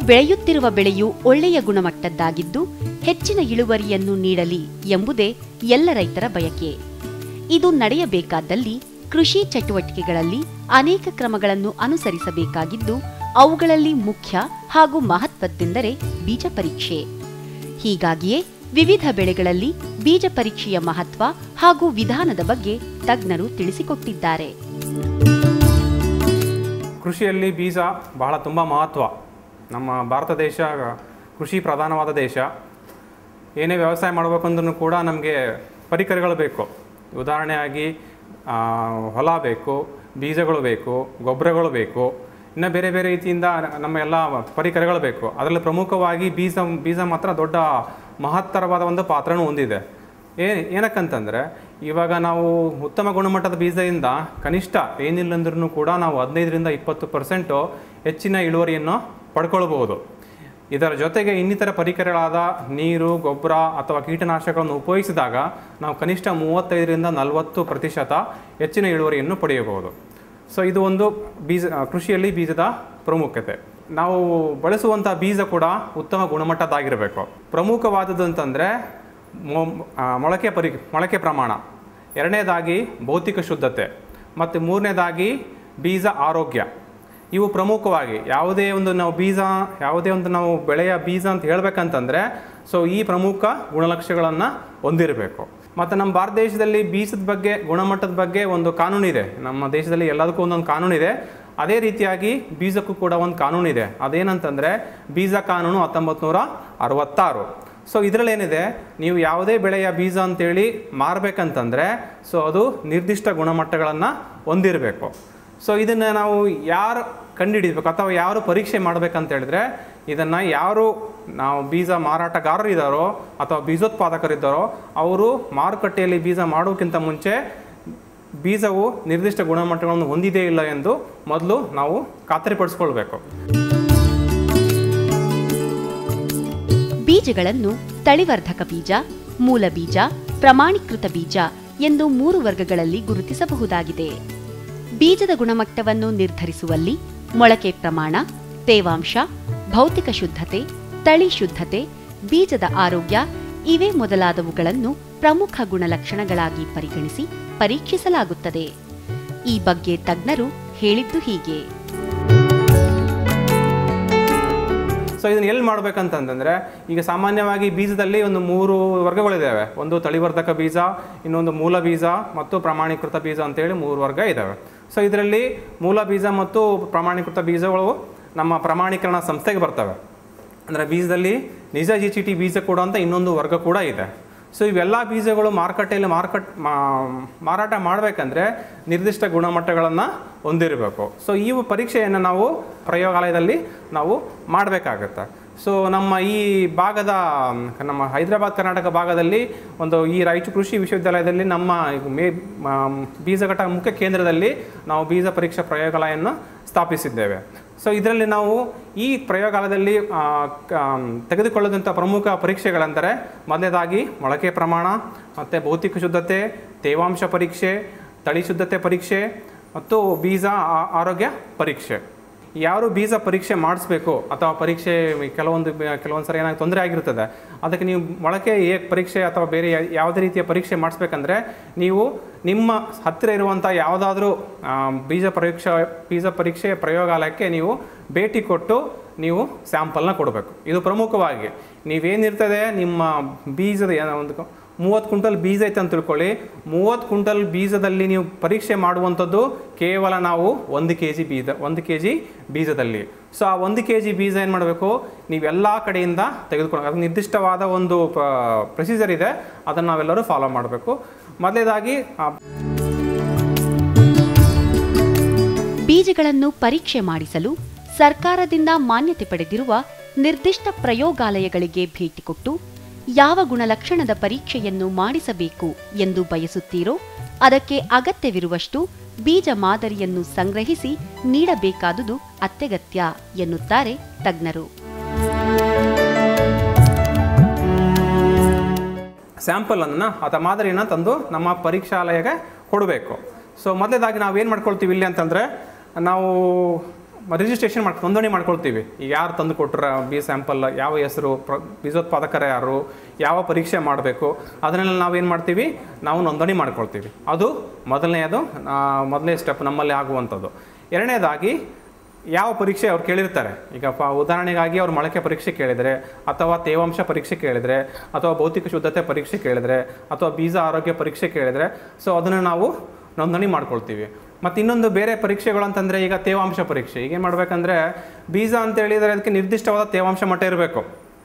ಬೆಳೆಯುತ್ತಿರುವ ಬೆಳೆಯು ಒಳ್ಳೆಯ ಗುಣಮಟ್ಟದ್ದಾಗಿದ್ದು ಹೆಚ್ಚಿನ ಇಳುವರಿಯನ್ನು ನೀಡಲಿ ಎಂಬುದೇ ಎಲ್ಲ ರೈತರ ಬಯಕೆ ಇದು ನಡೆಯಬೇಕಾದಲ್ಲಿ ಕೃಷಿ ಚಟುವಟಿಕೆಗಳಲ್ಲಿ ಅನೇಕ ಕ್ರಮಗಳನ್ನು ಅನುಸರಿಸಬೇಕಾಗಿದ್ದು ಅವುಗಳಲ್ಲಿ ಮುಖ್ಯ ಹಾಗೂ ಮಹತ್ವದ್ದೆಂದರೆ ಬೀಜ ಪರೀಕ್ಷೆ ಹೀಗಾಗಿಯೇ ವಿವಿಧ ಬೆಳೆಗಳಲ್ಲಿ ಬೀಜ ಪರೀಕ್ಷೆಯ ಮಹತ್ವ ಹಾಗೂ ವಿಧಾನದ ಬಗ್ಗೆ ತಜ್ಞರು ತಿಳಿಸಿಕೊಟ್ಟಿದ್ದಾರೆ ಕೃಷಿಯಲ್ಲಿ ಬೀಜ ಬಹಳ ತುಂಬ ಮಹತ್ವ ನಮ್ಮ ಭಾರತ ದೇಶ ಕೃಷಿ ಪ್ರಧಾನವಾದ ದೇಶ ಏನೇ ವ್ಯವಸಾಯ ಮಾಡಬೇಕಂದ್ರೂ ಕೂಡ ನಮಗೆ ಪರಿಕರಗಳು ಬೇಕು ಉದಾಹರಣೆಯಾಗಿ ಆ, ಹೊಲ ಬೇಕು ಬೀಜಗಳು ಬೇಕು ಗೊಬ್ಬರಗಳು ಬೇಕು ಇನ್ನು ಬೇರೆ ಬೇರೆ ರೀತಿಯಿಂದ ನಮ್ಮ ಎಲ್ಲ ಪರಿಕರಗಳು ಬೇಕು ಅದರಲ್ಲಿ ಪ್ರಮುಖವಾಗಿ ಬೀಜ ಬೀಜ ಮಾತ್ರ ದೊಡ್ಡ ಮಹತ್ತರವಾದ ಒಂದು ಪಾತ್ರನೂ ಹೊಂದಿದೆ ಏ ಏನಕ್ಕಂತಂದರೆ ಇವಾಗ ನಾವು ಉತ್ತಮ ಗುಣಮಟ್ಟದ ಬೀಜದಿಂದ ಕನಿಷ್ಠ ಏನಿಲ್ಲ ಅಂದ್ರೂ ಕೂಡ ನಾವು ಹದಿನೈದರಿಂದ ಇಪ್ಪತ್ತು ಪರ್ಸೆಂಟು ಹೆಚ್ಚಿನ ಇಳುವರಿಯನ್ನು ಪಡ್ಕೊಳ್ಬಹುದು ಇದರ ಜೊತೆಗೆ ಇನ್ನಿತರ ಪರಿಕರಗಳಾದ ನೀರು ಗೊಬ್ಬರ ಅಥವಾ ಕೀಟನಾಶಕಗಳನ್ನು ಉಪಯೋಗಿಸಿದಾಗ ನಾವು ಕನಿಷ್ಠ ಮೂವತ್ತೈದರಿಂದ ನಲವತ್ತು ಪ್ರತಿಶತ ಹೆಚ್ಚಿನ ಇಳುವರಿಯನ್ನು ಪಡೆಯಬಹುದು ಸೊ ಇದು ಒಂದು ಬೀಜ ಆ, ಕೃಷಿಯಲ್ಲಿ ಬೀಜದ ಪ್ರಾಮುಖ್ಯತೆ ನಾವು ಬಳಸುವಂಥ ಬೀಜ ಕೂಡ ಉತ್ತಮ ಗುಣಮಟ್ಟದ್ದಾಗಿರಬೇಕು ಪ್ರಮುಖವಾದದ್ದು ಅಂತಂದರೆ ಮೊ- ಆ, ಮೊಳಕೆ ಪರಿ ಮೊಳಕೆ ಪ್ರಮಾಣ ಎರಡನೇದಾಗಿ ಭೌತಿಕ ಶುದ್ಧತೆ ಮತ್ತು ಮೂರನೇದಾಗಿ ಬೀಜ ಆರೋಗ್ಯ ಇವು ಪ್ರಮುಖವಾಗಿ ಯಾವುದೇ ಒಂದು ನಾವು ಬೀಜ ಯಾವುದೇ ಒಂದು ನಾವು ಬೆಳೆಯ ಬೀಜ ಅಂತ ಹೇಳ್ಬೇಕಂತಂದರೆ ಸೊ ಈ ಪ್ರಮುಖ ಗುಣಲಕ್ಷಣಗಳನ್ನು ಹೊಂದಿರಬೇಕು ಮತ್ತು ನಮ್ಮ ಭಾರತ ದೇಶದಲ್ಲಿ ಬೀಜದ ಬಗ್ಗೆ ಗುಣಮಟ್ಟದ ಬಗ್ಗೆ ಒಂದು ಕಾನೂನಿದೆ ನಮ್ಮ ದೇಶದಲ್ಲಿ ಎಲ್ಲದಕ್ಕೂ ಒಂದೊಂದು ಕಾನೂನಿದೆ ಅದೇ ರೀತಿಯಾಗಿ ಬೀಜಕ್ಕೂ ಕೂಡ ಒಂದು ಕಾನೂನಿದೆ ಅದೇನಂತಂದರೆ ಬೀಜ ಕಾನೂನು ಹತ್ತೊಂಬತ್ತು ನೂರ ಅರವತ್ತಾರು ಸೊ ಇದರಲ್ಲೇನಿದೆ ನೀವು ಯಾವುದೇ ಬೆಳೆಯ ಬೀಜ ಅಂತೇಳಿ ಮಾರಬೇಕಂತಂದರೆ ಸೊ ಅದು ನಿರ್ದಿಷ್ಟ ಗುಣಮಟ್ಟಗಳನ್ನು ಹೊಂದಿರಬೇಕು ಸೊ ಇದನ್ನು ನಾವು ಯಾರು ಕಂಡುಹಿಡಿಬೇಕು ಅಥವಾ ಯಾರು ಪರೀಕ್ಷೆ ಮಾಡಬೇಕಂತ ಹೇಳಿದ್ರೆ ಇದನ್ನು ಯಾರು ನಾವು ಬೀಜ ಮಾರಾಟಗಾರರು ಇದ್ದಾರೋ ಅಥವಾ ಬೀಜೋತ್ಪಾದಕರಿದ್ದಾರೋ ಅವರು ಮಾರುಕಟ್ಟೆಯಲ್ಲಿ ಬೀಜ ಮಾಡೋಕ್ಕಿಂತ ಮುಂಚೆ ಬೀಜವು ನಿರ್ದಿಷ್ಟ ಗುಣಮಟ್ಟಗಳನ್ನು ಹೊಂದಿದೆಯೇ ಇಲ್ಲ ಎಂದು ಮೊದಲು ನಾವು ಖಾತರಿಪಡಿಸ್ಕೊಳ್ಬೇಕು ಬೀಜಗಳನ್ನು ತಳಿವರ್ಧಕ ಬೀಜ ಮೂಲ ಬೀಜ ಪ್ರಮಾಣೀಕೃತ ಬೀಜ ಎಂದು ಮೂರು ವರ್ಗಗಳಲ್ಲಿ ಗುರುತಿಸಬಹುದಾಗಿದೆ ಬೀಜದ ಗುಣಮಟ್ಟವನ್ನು ನಿರ್ಧರಿಸುವಲ್ಲಿ ಮೊಳಕೆ ಪ್ರಮಾಣ ತೇವಾಂಶ ಭೌತಿಕ ಶುದ್ಧತೆ ತಳಿ ಶುದ್ಧತೆ ಬೀಜದ ಆರೋಗ್ಯ ಇವೇ ಮೊದಲಾದವುಗಳನ್ನು ಪ್ರಮುಖ ಗುಣಲಕ್ಷಣಗಳಾಗಿ ಪರಿಗಣಿಸಿ ಪರೀಕ್ಷಿಸಲಾಗುತ್ತದೆ ಈ ಬಗ್ಗೆ ತಜ್ಞರು ಹೇಳಿದ್ದು ಹೀಗೆ ಸೊ ಇದನ್ನು ಎಲ್ಲಿ ಮಾಡ್ಬೇಕಂತಂದ್ರೆ ಈಗ ಸಾಮಾನ್ಯವಾಗಿ ಬೀಜದಲ್ಲಿ ಒಂದು ಮೂರು ವರ್ಗಗಳಿದ್ದಾವೆ ಒಂದು ತಳಿವರ್ಧಕ ಬೀಜ ಇನ್ನೊಂದು ಮೂಲ ಬೀಜ ಮತ್ತು ಪ್ರಮಾಣೀಕೃತ ಬೀಜ ಅಂತೇಳಿ ಮೂರು ವರ್ಗ ಇದ್ದಾವೆ ಸೊ ಇದರಲ್ಲಿ ಮೂಲ ಬೀಜ ಮತ್ತು ಪ್ರಮಾಣೀಕೃತ ಬೀಜಗಳು ನಮ್ಮ ಪ್ರಮಾಣೀಕರಣ ಸಂಸ್ಥೆಗೆ ಬರ್ತವೆ ಅಂದರೆ ಬೀಜದಲ್ಲಿ ನಿಜ ಜಿ ಚಿ ಟಿ ಬೀಜ ಕೂಡ ಅಂತ ಇನ್ನೊಂದು ವರ್ಗ ಕೂಡ ಇದೆ ಸೊ ಇವೆಲ್ಲ ಬೀಜಗಳು ಮಾರುಕಟ್ಟೆಯಲ್ಲಿ ಮಾರ್ಕಟ್ ಮಾ- ಮಾರಾಟ ಮಾಡಬೇಕಂದ್ರೆ ನಿರ್ದಿಷ್ಟ ಗುಣಮಟ್ಟಗಳನ್ನು ಹೊಂದಿರಬೇಕು ಸೊ ಈ ಪರೀಕ್ಷೆಯನ್ನು ನಾವು ಪ್ರಯೋಗಾಲಯದಲ್ಲಿ ನಾವು ಮಾಡಬೇಕಾಗತ್ತೆ ಸೊ ನಮ್ಮ ಈ ಭಾಗದ ಮ್, ನಮ್ಮ ಹೈದರಾಬಾದ್ ಕರ್ನಾಟಕ ಭಾಗದಲ್ಲಿ ಒಂದು ಈ ರಾಯಚೂರು ಕೃಷಿ ವಿಶ್ವವಿದ್ಯಾಲಯದಲ್ಲಿ ನಮ್ಮ ಮೇ ಮ- ಬೀಜ ಘಟಕ ಮುಖ್ಯ ಕೇಂದ್ರದಲ್ಲಿ ನಾವು ಬೀಜ ಪರೀಕ್ಷಾ ಪ್ರಯೋಗಾಲಯವನ್ನು ಸ್ಥಾಪಿಸಿದ್ದೇವೆ ಸೊ ಇದರಲ್ಲಿ ನಾವು ಈ ಪ್ರಯೋಗಾಲಯದಲ್ಲಿ ಆ, ಕ- ಆಮ್, ತೆಗೆದುಕೊಳ್ಳುವಂಥ ಪ್ರಮುಖ ಪರೀಕ್ಷೆಗಳೆಂದರೆ ಮೊದಲನೇದಾಗಿ ಮೊಳಕೆ ಪ್ರಮಾಣ ಮತ್ತು ಭೌತಿಕ ಶುದ್ಧತೆ ತೇವಾಂಶ ಪರೀಕ್ಷೆ ತಳಿ ಶುದ್ಧತೆ ಪರೀಕ್ಷೆ ಮತ್ತು ಬೀಜ ಆ- ಆರೋಗ್ಯ ಪರೀಕ್ಷೆ ಯಾರು ಬೀಜ ಪರೀಕ್ಷೆ ಮಾಡಿಸ್ಬೇಕು ಅಥವಾ ಪರೀಕ್ಷೆ ಕೆಲವೊಂದು ಬ- ಕೆಲವೊಂದು ಸರಿ ಏನಾಗಿ ತೊಂದರೆ ಆಗಿರ್ತದೆ ಅದಕ್ಕೆ ನೀವು ಮೊಳಕೆ ಹೇಗೆ ಪರೀಕ್ಷೆ ಅಥವಾ ಬೇರೆ ಯಾ- ಯಾವುದೇ ರೀತಿಯ ಪರೀಕ್ಷೆ ಮಾಡಿಸ್ಬೇಕಂದ್ರೆ ನೀವು ನಿಮ್ಮ ಹತ್ತಿರ ಇರುವಂಥ ಯಾವುದಾದ್ರೂ ಆ, ಬೀಜ ಪರೀಕ್ಷಾ ಬೀಜ ಪರೀಕ್ಷೆ ಪ್ರಯೋಗಾಲಯಕ್ಕೆ ನೀವು ಭೇಟಿ ಕೊಟ್ಟು ನೀವು ಸ್ಯಾಂಪಲ್ನ ಕೊಡಬೇಕು ಇದು ಪ್ರಮುಖವಾಗಿ ನೀವೇನಿರ್ತದೆ ನಿಮ್ಮ ಬೀಜದ ಏನೋ ಒಂದು ಮೂವತ್ತು ಕ್ವಿಂಟಲ್ ಬೀಜ ಐತೆ ಅಂತ ತಿಳ್ಕೊಳ್ಳಿ ಮೂವತ್ತು ಕ್ವಿಂಟಲ್ ಬೀಜದಲ್ಲಿ ನೀವು ಪರೀಕ್ಷೆ ಮಾಡುವಂಥದ್ದು ಕೇವಲ ನಾವು ಒಂದು ಕೆ ಜಿ ಬೀಜ ಒಂದು ಕೆ ಜಿ ಬೀಜದಲ್ಲಿ ಸೊ ಆ ಒಂದು ಕೆ ಜಿ ಬೀಜ ಏನು ಮಾಡಬೇಕು ನೀವೆಲ್ಲ ಕಡೆಯಿಂದ ತೆಗೆದುಕೊಂಡು ಅದು ನಿರ್ದಿಷ್ಟವಾದ ಒಂದು ಪ್ರೊಸೀಜರ್ ಇದೆ ಅದನ್ನು ನಾವೆಲ್ಲರೂ ಫಾಲೋ ಮಾಡಬೇಕು ಮೊದಲೇದಾಗಿ ಆ ಬೀಜಗಳನ್ನು ಪರೀಕ್ಷೆ ಮಾಡಿಸಲು ಸರ್ಕಾರದಿಂದ ಮಾನ್ಯತೆ ಪಡೆದಿರುವ ನಿರ್ದಿಷ್ಟ ಪ್ರಯೋಗಾಲಯಗಳಿಗೆ ಭೇಟಿ ಕೊಟ್ಟು ಯಾವ ಗುಣಲಕ್ಷಣದ ಪರೀಕ್ಷೆಯನ್ನು ಮಾಡಿಸಬೇಕು ಎಂದು ಬಯಸುತ್ತೀರೋ ಅದಕ್ಕೆ ಅಗತ್ಯವಿರುವಷ್ಟು ಬೀಜ ಮಾದರಿಯನ್ನು ಸಂಗ್ರಹಿಸಿ ನೀಡಬೇಕಾದುದು ಅತ್ಯಗತ್ಯ ಎನ್ನುತ್ತಾರೆ ತಜ್ಞರು ಸ್ಯಾಂಪಲನ್ನು ಅಥವಾ ಮಾದರಿಯನ್ನು ತಂದು ನಮ್ಮ ಪರೀಕ್ಷಾಲಯಕ್ಕೆ ಕೊಡಬೇಕು ಸೊ ಮೊದಲೇದಾಗಿ ನಾವು ಏನು ಮಾಡ್ಕೊಳ್ತೀವಿ ಇಲ್ಲಿ ಅಂತಂದರೆ ನಾವು ರಿಜಿಸ್ಟ್ರೇಷನ್ ಮಾಡಿ ನೋಂದಣಿ ಮಾಡ್ಕೊಳ್ತೀವಿ ಈಗ ಯಾರು ತಂದು ಕೊಟ್ಟರೆ ಬಿ ಸ್ಯಾಂಪಲ್ ಯಾವ ಹೆಸರು ಪ್ರ ಬೀಜೋತ್ಪಾದಕರ ಯಾರು ಯಾವ ಪರೀಕ್ಷೆ ಮಾಡಬೇಕು ಅದನ್ನೆಲ್ಲ ನಾವೇನು ಮಾಡ್ತೀವಿ ನಾವು ನೋಂದಣಿ ಮಾಡ್ಕೊಳ್ತೀವಿ ಅದು ಮೊದಲನೆಯದು ಆ, ಮೊದಲನೇ ಸ್ಟೆಪ್ ನಮ್ಮಲ್ಲಿ ಆಗುವಂಥದ್ದು ಎರಡನೇದಾಗಿ ಯಾವ ಪರೀಕ್ಷೆ ಅವ್ರು ಕೇಳಿರ್ತಾರೆ ಈಗ ಪ ಉದಾಹರಣೆಗಾಗಿ ಅವ್ರು ಮೊಳಕೆ ಪರೀಕ್ಷೆ ಕೇಳಿದರೆ ಅಥವಾ ತೇವಾಂಶ ಪರೀಕ್ಷೆ ಕೇಳಿದರೆ ಅಥವಾ ಭೌತಿಕ ಶುದ್ಧತೆ ಪರೀಕ್ಷೆ ಕೇಳಿದರೆ ಅಥವಾ ಬೀಜ ಆರೋಗ್ಯ ಪರೀಕ್ಷೆ ಕೇಳಿದರೆ ಸೊ ಅದನ್ನು ನಾವು ನೋಂದಣಿ ಮಾಡ್ಕೊಳ್ತೀವಿ ಮತ್ತು ಇನ್ನೊಂದು ಬೇರೆ ಪರೀಕ್ಷೆಗಳು ಅಂತಂದರೆ ಈಗ ತೇವಾಂಶ ಪರೀಕ್ಷೆ ಈಗ ಏನು ಮಾಡಬೇಕಂದ್ರೆ ಬೀಜ ಅಂತ ಹೇಳಿದರೆ ಅದಕ್ಕೆ ನಿರ್ದಿಷ್ಟವಾದ ತೇವಾಂಶ ಮಟ್ಟ ಇರಬೇಕು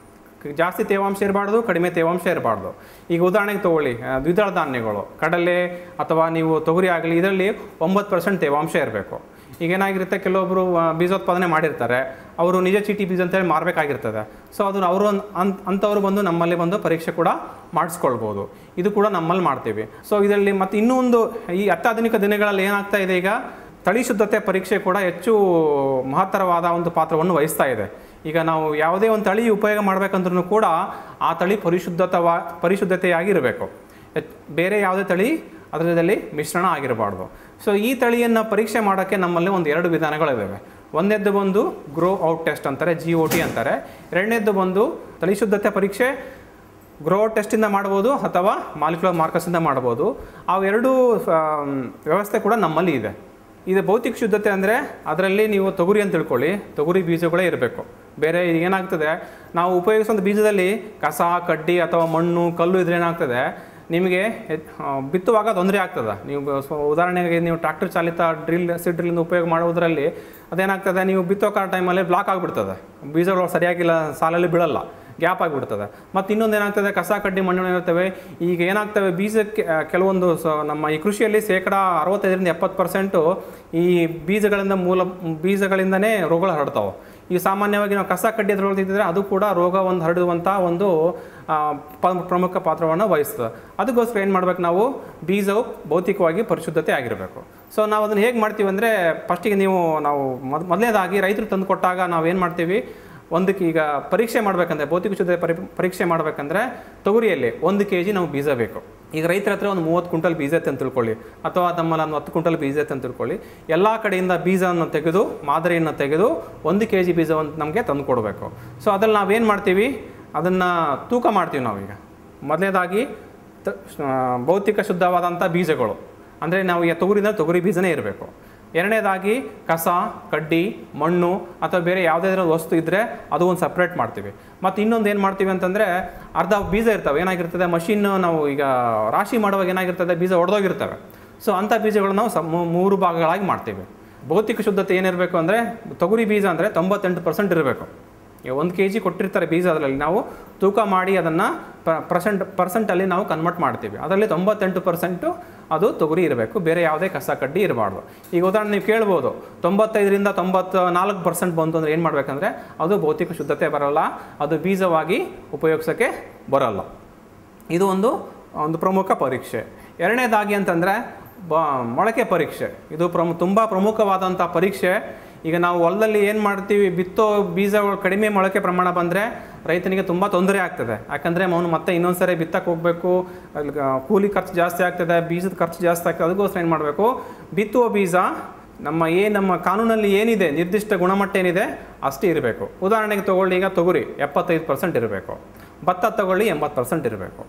ಜಾಸ್ತಿ ತೇವಾಂಶ ಇರಬಾರ್ದು ಕಡಿಮೆ ತೇವಾಂಶ ಇರಬಾರ್ದು ಈಗ ಉದಾಹರಣೆಗೆ ತಗೊಳ್ಳಿ ಆ, ದ್ವಿದಳ ಧಾನ್ಯಗಳು ಕಡಲೆ ಅಥವಾ ನೀವು ತೊಗರಿ ಆಗಲಿ ಇದರಲ್ಲಿ ಒಂಬತ್ತು ಪರ್ಸೆಂಟ್ ತೇವಾಂಶ ಇರಬೇಕು ಈಗ ಏನಾಗಿರುತ್ತೆ ಕೆಲವೊಬ್ಬರು ಆ, ಬೀಜೋತ್ಪಾದನೆ ಮಾಡಿರ್ತಾರೆ ಅವರು ನಿಜ ಚೀಟಿ ಬೀಜ ಅಂತೇಳಿ ಮಾರಬೇಕಾಗಿರ್ತದೆ ಸೊ ಅದು ಅವರು ಅನ್ ಅಂಥವ್ರು ಬಂದು ನಮ್ಮಲ್ಲಿ ಬಂದು ಪರೀಕ್ಷೆ ಕೂಡ ಮಾಡಿಸ್ಕೊಳ್ಬೋದು ಇದು ಕೂಡ ನಮ್ಮಲ್ಲಿ ಮಾಡ್ತೀವಿ ಸೊ ಇದರಲ್ಲಿ ಮತ್ತು ಇನ್ನೂ ಒಂದು ಈ ಅತ್ಯಾಧುನಿಕ ದಿನಗಳಲ್ಲಿ ಏನಾಗ್ತಾ ಇದೆ ಈಗ ತಳಿ ಶುದ್ಧತೆ ಪರೀಕ್ಷೆ ಕೂಡ ಹೆಚ್ಚು ಮಹತ್ತರವಾದ ಒಂದು ಪಾತ್ರವನ್ನು ವಹಿಸ್ತಾ ಇದೆ ಈಗ ನಾವು ಯಾವುದೇ ಒಂದು ತಳಿ ಉಪಯೋಗ ಮಾಡಬೇಕಂದ್ರೂ ಕೂಡ ಆ ತಳಿ ಪರಿಶುದ್ಧತವಾ ಪರಿಶುದ್ಧತೆಯಾಗಿರಬೇಕು ಹೆಚ್- ಬೇರೆ ಯಾವುದೇ ತಳಿ ಅದರಲ್ಲಿ ಮಿಶ್ರಣ ಆಗಿರಬಾರ್ದು ಸೊ ಈ ತಳಿಯನ್ನು ಪರೀಕ್ಷೆ ಮಾಡೋಕ್ಕೆ ನಮ್ಮಲ್ಲಿ ಒಂದು ಎರಡು ವಿಧಾನಗಳಿದ್ದಾವೆ ಒಂದನೇದ್ದು ಬಂದು ಗ್ರೋ ಔಟ್ ಟೆಸ್ಟ್ ಅಂತಾರೆ ಜಿ ಒ ಟಿ ಅಂತಾರೆ ಎರಡನೇದ್ದು ಬಂದು ತಳಿ ಶುದ್ಧತೆ ಪರೀಕ್ಷೆ ಗ್ರೋ ಟೆಸ್ಟಿಂದ ಮಾಡ್ಬೋದು ಅಥವಾ ಮಾಲಿಕ್ಯುಲರ್ ಮಾರ್ಕರ್ಸಿಂದ ಮಾಡ್ಬೋದು ಅವೆರಡೂ ಆಮ್, ವ್ಯವಸ್ಥೆ ಕೂಡ ನಮ್ಮಲ್ಲಿ ಇದೆ ಇದು ಭೌತಿಕ ಶುದ್ಧತೆ ಅಂದರೆ ಅದರಲ್ಲಿ ನೀವು ತೊಗರಿ ಅಂತ ತಿಳ್ಕೊಳ್ಳಿ ತೊಗರಿ ಬೀಜಗಳೇ ಇರಬೇಕು ಬೇರೆ ಈಗ ಏನಾಗ್ತದೆ ನಾವು ಉಪಯೋಗಿಸುವಂಥ ಬೀಜದಲ್ಲಿ ಕಸ ಕಡ್ಡಿ ಅಥವಾ ಮಣ್ಣು ಕಲ್ಲು ಇದ್ರೆ ಏನಾಗ್ತದೆ ನಿಮಗೆ ಹೆಚ್- ಆ, ಬಿತ್ತುವಾಗ ತೊಂದರೆ ಆಗ್ತದೆ ನೀವು ಬ- ಸ್ವ- ಉದಾಹರಣೆಗೆ ನೀವು ಟ್ರಾಕ್ಟರ್ ಚಾಲಿತ ಡ್ರಿಲ್ ಸಿ ಡ್ರಿಲ್ನ ಉಪಯೋಗ ಮಾಡೋದ್ರಲ್ಲಿ ಅದೇನಾಗ್ತದೆ ನೀವು ಬಿತ್ತೋಕ ಟೈಮಲ್ಲಿ ಬ್ಲಾಕ್ ಆಗಿಬಿಡ್ತದೆ ಬೀಜಗಳು ಸರಿಯಾಗಿಲ್ಲ ಸಾಲಲ್ಲಿ ಬೀಳಲ್ಲ ಗ್ಯಾಪ್ ಆಗಿಬಿಡ್ತದೆ ಮತ್ತು ಇನ್ನೊಂದು ಏನಾಗ್ತದೆ ಕಸ ಕಡ್ಡಿ ಮಣ್ಣು ಇರ್ತವೆ ಈಗ ಏನಾಗ್ತವೆ ಬೀಜಕ್ಕೆ ಆ, ಕೆಲವೊಂದು ಸ ನಮ್ಮ ಈ ಕೃಷಿಯಲ್ಲಿ ಶೇಕಡ ಅರವತ್ತೈದರಿಂದ ಎಪ್ಪತ್ತು ಪರ್ಸೆಂಟು ಈ ಬೀಜಗಳಿಂದ ಮೂಲ ಬೀಜಗಳಿಂದನೇ ರೋಗಗಳು ಹರಡ್ತಾವೆ ಈ ಸಾಮಾನ್ಯವಾಗಿ ನಾವು ಕಸ ಕಡ್ಡಿ ಅದ್ರೊಳಗೆ ಅದು ಕೂಡ ರೋಗ ಒಂದು ಹರಡುವಂಥ ಒಂದು ಆ, ಪ- ಪ್ರಮುಖ ಪಾತ್ರವನ್ನು ವಹಿಸ್ತದೆ ಅದಕ್ಕೋಸ್ಕರ ಏನು ಮಾಡ್ಬೇಕು ನಾವು ಬೀಜವು ಭೌತಿಕವಾಗಿ ಪರಿಶುದ್ಧತೆ ಆಗಿರಬೇಕು ಸೊ ನಾವು ಅದನ್ನು ಹೇಗೆ ಮಾಡ್ತೀವಿ ಅಂದರೆ ಫಸ್ಟಿಗೆ ನೀವು ನಾವು ಮೊದ್ ಮೊದಲನೇದಾಗಿ ರೈತರು ತಂದು ಕೊಟ್ಟಾಗ ನಾವು ಏನು ಮಾಡ್ತೀವಿ ಒಂದಕ್ಕೆ ಈಗ ಪರೀಕ್ಷೆ ಮಾಡಬೇಕಂದ್ರೆ ಭೌತಿಕ ಶುದ್ಧತೆ ಪರಿ ಪರೀಕ್ಷೆ ಮಾಡಬೇಕಂದ್ರೆ ತೊಗರಿಯಲ್ಲಿ ಒಂದು ಕೆ ಜಿ ನಾವು ಬೀಜ ಬೇಕು ಈಗ ರೈತರ ಹತ್ರ ಒಂದು ಮೂವತ್ತು ಕ್ವಿಂಟಲ್ ಬೀಜ ಐತೆ ಅಂತ ತಿಳ್ಕೊಳ್ಳಿ ಅಥವಾ ನಮ್ಮಲ್ಲಿ ಒಂದು ಹತ್ತು ಕ್ವಿಂಟಲ್ ಬೀಜ ಐತೆ ಅಂತ ತಿಳ್ಕೊಳ್ಳಿ ಎಲ್ಲ ಕಡೆಯಿಂದ ಬೀಜವನ್ನು ತೆಗೆದು ಮಾದರಿಯನ್ನು ತೆಗೆದು ಒಂದು ಕೆ ಜಿ ಬೀಜವನ್ನು ನಮಗೆ ತಂದು ಕೊಡಬೇಕು ಸೊ ಅದ್ರಲ್ಲಿ ನಾವೇನು ಮಾಡ್ತೀವಿ ಅದನ್ನು ತೂಕ ಮಾಡ್ತೀವಿ ನಾವೀಗ ಮೊದಲನೇದಾಗಿ ತ ಆ, ಭೌತಿಕ ಶುದ್ಧವಾದಂಥ ಬೀಜಗಳು ಅಂದರೆ ನಾವು ಈಗ ತೊಗರಿನ ತೊಗರಿ ಬೀಜನೇ ಇರಬೇಕು ಎರಡನೇದಾಗಿ ಕಸ ಕಡ್ಡಿ ಮಣ್ಣು ಅಥವಾ ಬೇರೆ ಯಾವುದೇ ವಸ್ತು ಇದ್ದರೆ ಅದು ಒಂದು ಸಪ್ರೇಟ್ ಮಾಡ್ತೀವಿ ಮತ್ತು ಇನ್ನೊಂದು ಏನು ಮಾಡ್ತೀವಿ ಅಂತಂದರೆ ಅರ್ಧ ಬೀಜ ಇರ್ತವೆ ಏನಾಗಿರ್ತದೆ ಮಷಿನ್ ನಾವು ಈಗ ರಾಶಿ ಮಾಡುವಾಗ ಏನಾಗಿರ್ತದೆ ಬೀಜ ಒಡೆದೋಗಿರ್ತವೆ ಸೊ ಅಂಥ ಬೀಜಗಳು ನಾವು ಸ ಮೂ- ಮೂರು ಭಾಗಗಳಾಗಿ ಮಾಡ್ತೀವಿ ಭೌತಿಕ ಶುದ್ಧತೆ ಏನಿರಬೇಕು ಅಂದರೆ ತೊಗರಿ ಬೀಜ ಅಂದರೆ ತೊಂಬತ್ತೆಂಟು ಪರ್ಸೆಂಟ್ ಇರಬೇಕು ಈಗ ಒಂದು ಕೆ ಜಿ ಕೊಟ್ಟಿರ್ತಾರೆ ಬೀಜ ಅದರಲ್ಲಿ ನಾವು ತೂಕ ಮಾಡಿ ಅದನ್ನು ಪರ್ಸೆಂಟ್ ಪರ್ಸೆಂಟಲ್ಲಿ ನಾವು ಕನ್ವರ್ಟ್ ಮಾಡ್ತೀವಿ ಅದರಲ್ಲಿ ತೊಂಬತ್ತೆಂಟು ಪರ್ಸೆಂಟು ಅದು ತೊಗರಿ ಇರಬೇಕು ಬೇರೆ ಯಾವುದೇ ಕಸ ಕಡ್ಡಿ ಇರಬಾರ್ದು ಈಗ ಉದಾಹರಣೆ ನೀವು ಕೇಳ್ಬೋದು ತೊಂಬತ್ತೈದರಿಂದ ತೊಂಬತ್ತು ನಾಲ್ಕು ಪರ್ಸೆಂಟ್ ಬಂತು ಅಂದರೆ ಏನು ಮಾಡಬೇಕಂದ್ರೆ ಅದು ಭೌತಿಕ ಶುದ್ಧತೆ ಬರಲ್ಲ ಅದು ಬೀಜವಾಗಿ ಉಪಯೋಗಿಸೋಕ್ಕೆ ಬರಲ್ಲ ಇದು ಒಂದು ಒಂದು ಪ್ರಮುಖ ಪರೀಕ್ಷೆ ಎರಡನೇದಾಗಿ ಅಂತಂದರೆ ಬ ಮೊಳಕೆ ಪರೀಕ್ಷೆ ಇದು ಪ್ರಮು ತುಂಬ ಪ್ರಮುಖವಾದಂಥ ಪರೀಕ್ಷೆ ಈಗ ನಾವು ಹೊಲದಲ್ಲಿ ಏನು ಮಾಡ್ತೀವಿ ಬಿತ್ತೋ ಬೀಜಗಳು ಕಡಿಮೆ ಮೊಳಕೆ ಪ್ರಮಾಣ ಬಂದರೆ ರೈತನಿಗೆ ತುಂಬ ತೊಂದರೆ ಆಗ್ತದೆ ಯಾಕಂದರೆ ಅವನು ಮತ್ತೆ ಇನ್ನೊಂದು ಸರಿ ಬಿತ್ತಕ್ಕೆ ಹೋಗಬೇಕು ಅಲ್ಲಿ ಗ- ಕೂಲಿ ಖರ್ಚು ಜಾಸ್ತಿ ಆಗ್ತದೆ ಬೀಜದ ಖರ್ಚು ಜಾಸ್ತಿ ಆಗ್ತದೆ ಅದಕ್ಕೋಸ್ಕರ ಏನು ಮಾಡಬೇಕು ಬಿತ್ತುವ ಬೀಜ ನಮ್ಮ ಏನು ನಮ್ಮ ಕಾನೂನಲ್ಲಿ ಏನಿದೆ ನಿರ್ದಿಷ್ಟ ಗುಣಮಟ್ಟ ಏನಿದೆ ಅಷ್ಟೇ ಇರಬೇಕು ಉದಾಹರಣೆಗೆ ತಗೊಳ್ಳಿ ಈಗ ತೊಗರಿ ಎಪ್ಪತ್ತೈದು ಪರ್ಸೆಂಟ್ ಇರಬೇಕು ಭತ್ತ ತಗೊಳ್ಳಿ ಎಂಬತ್ತು ಪರ್ಸೆಂಟ್ ಇರಬೇಕು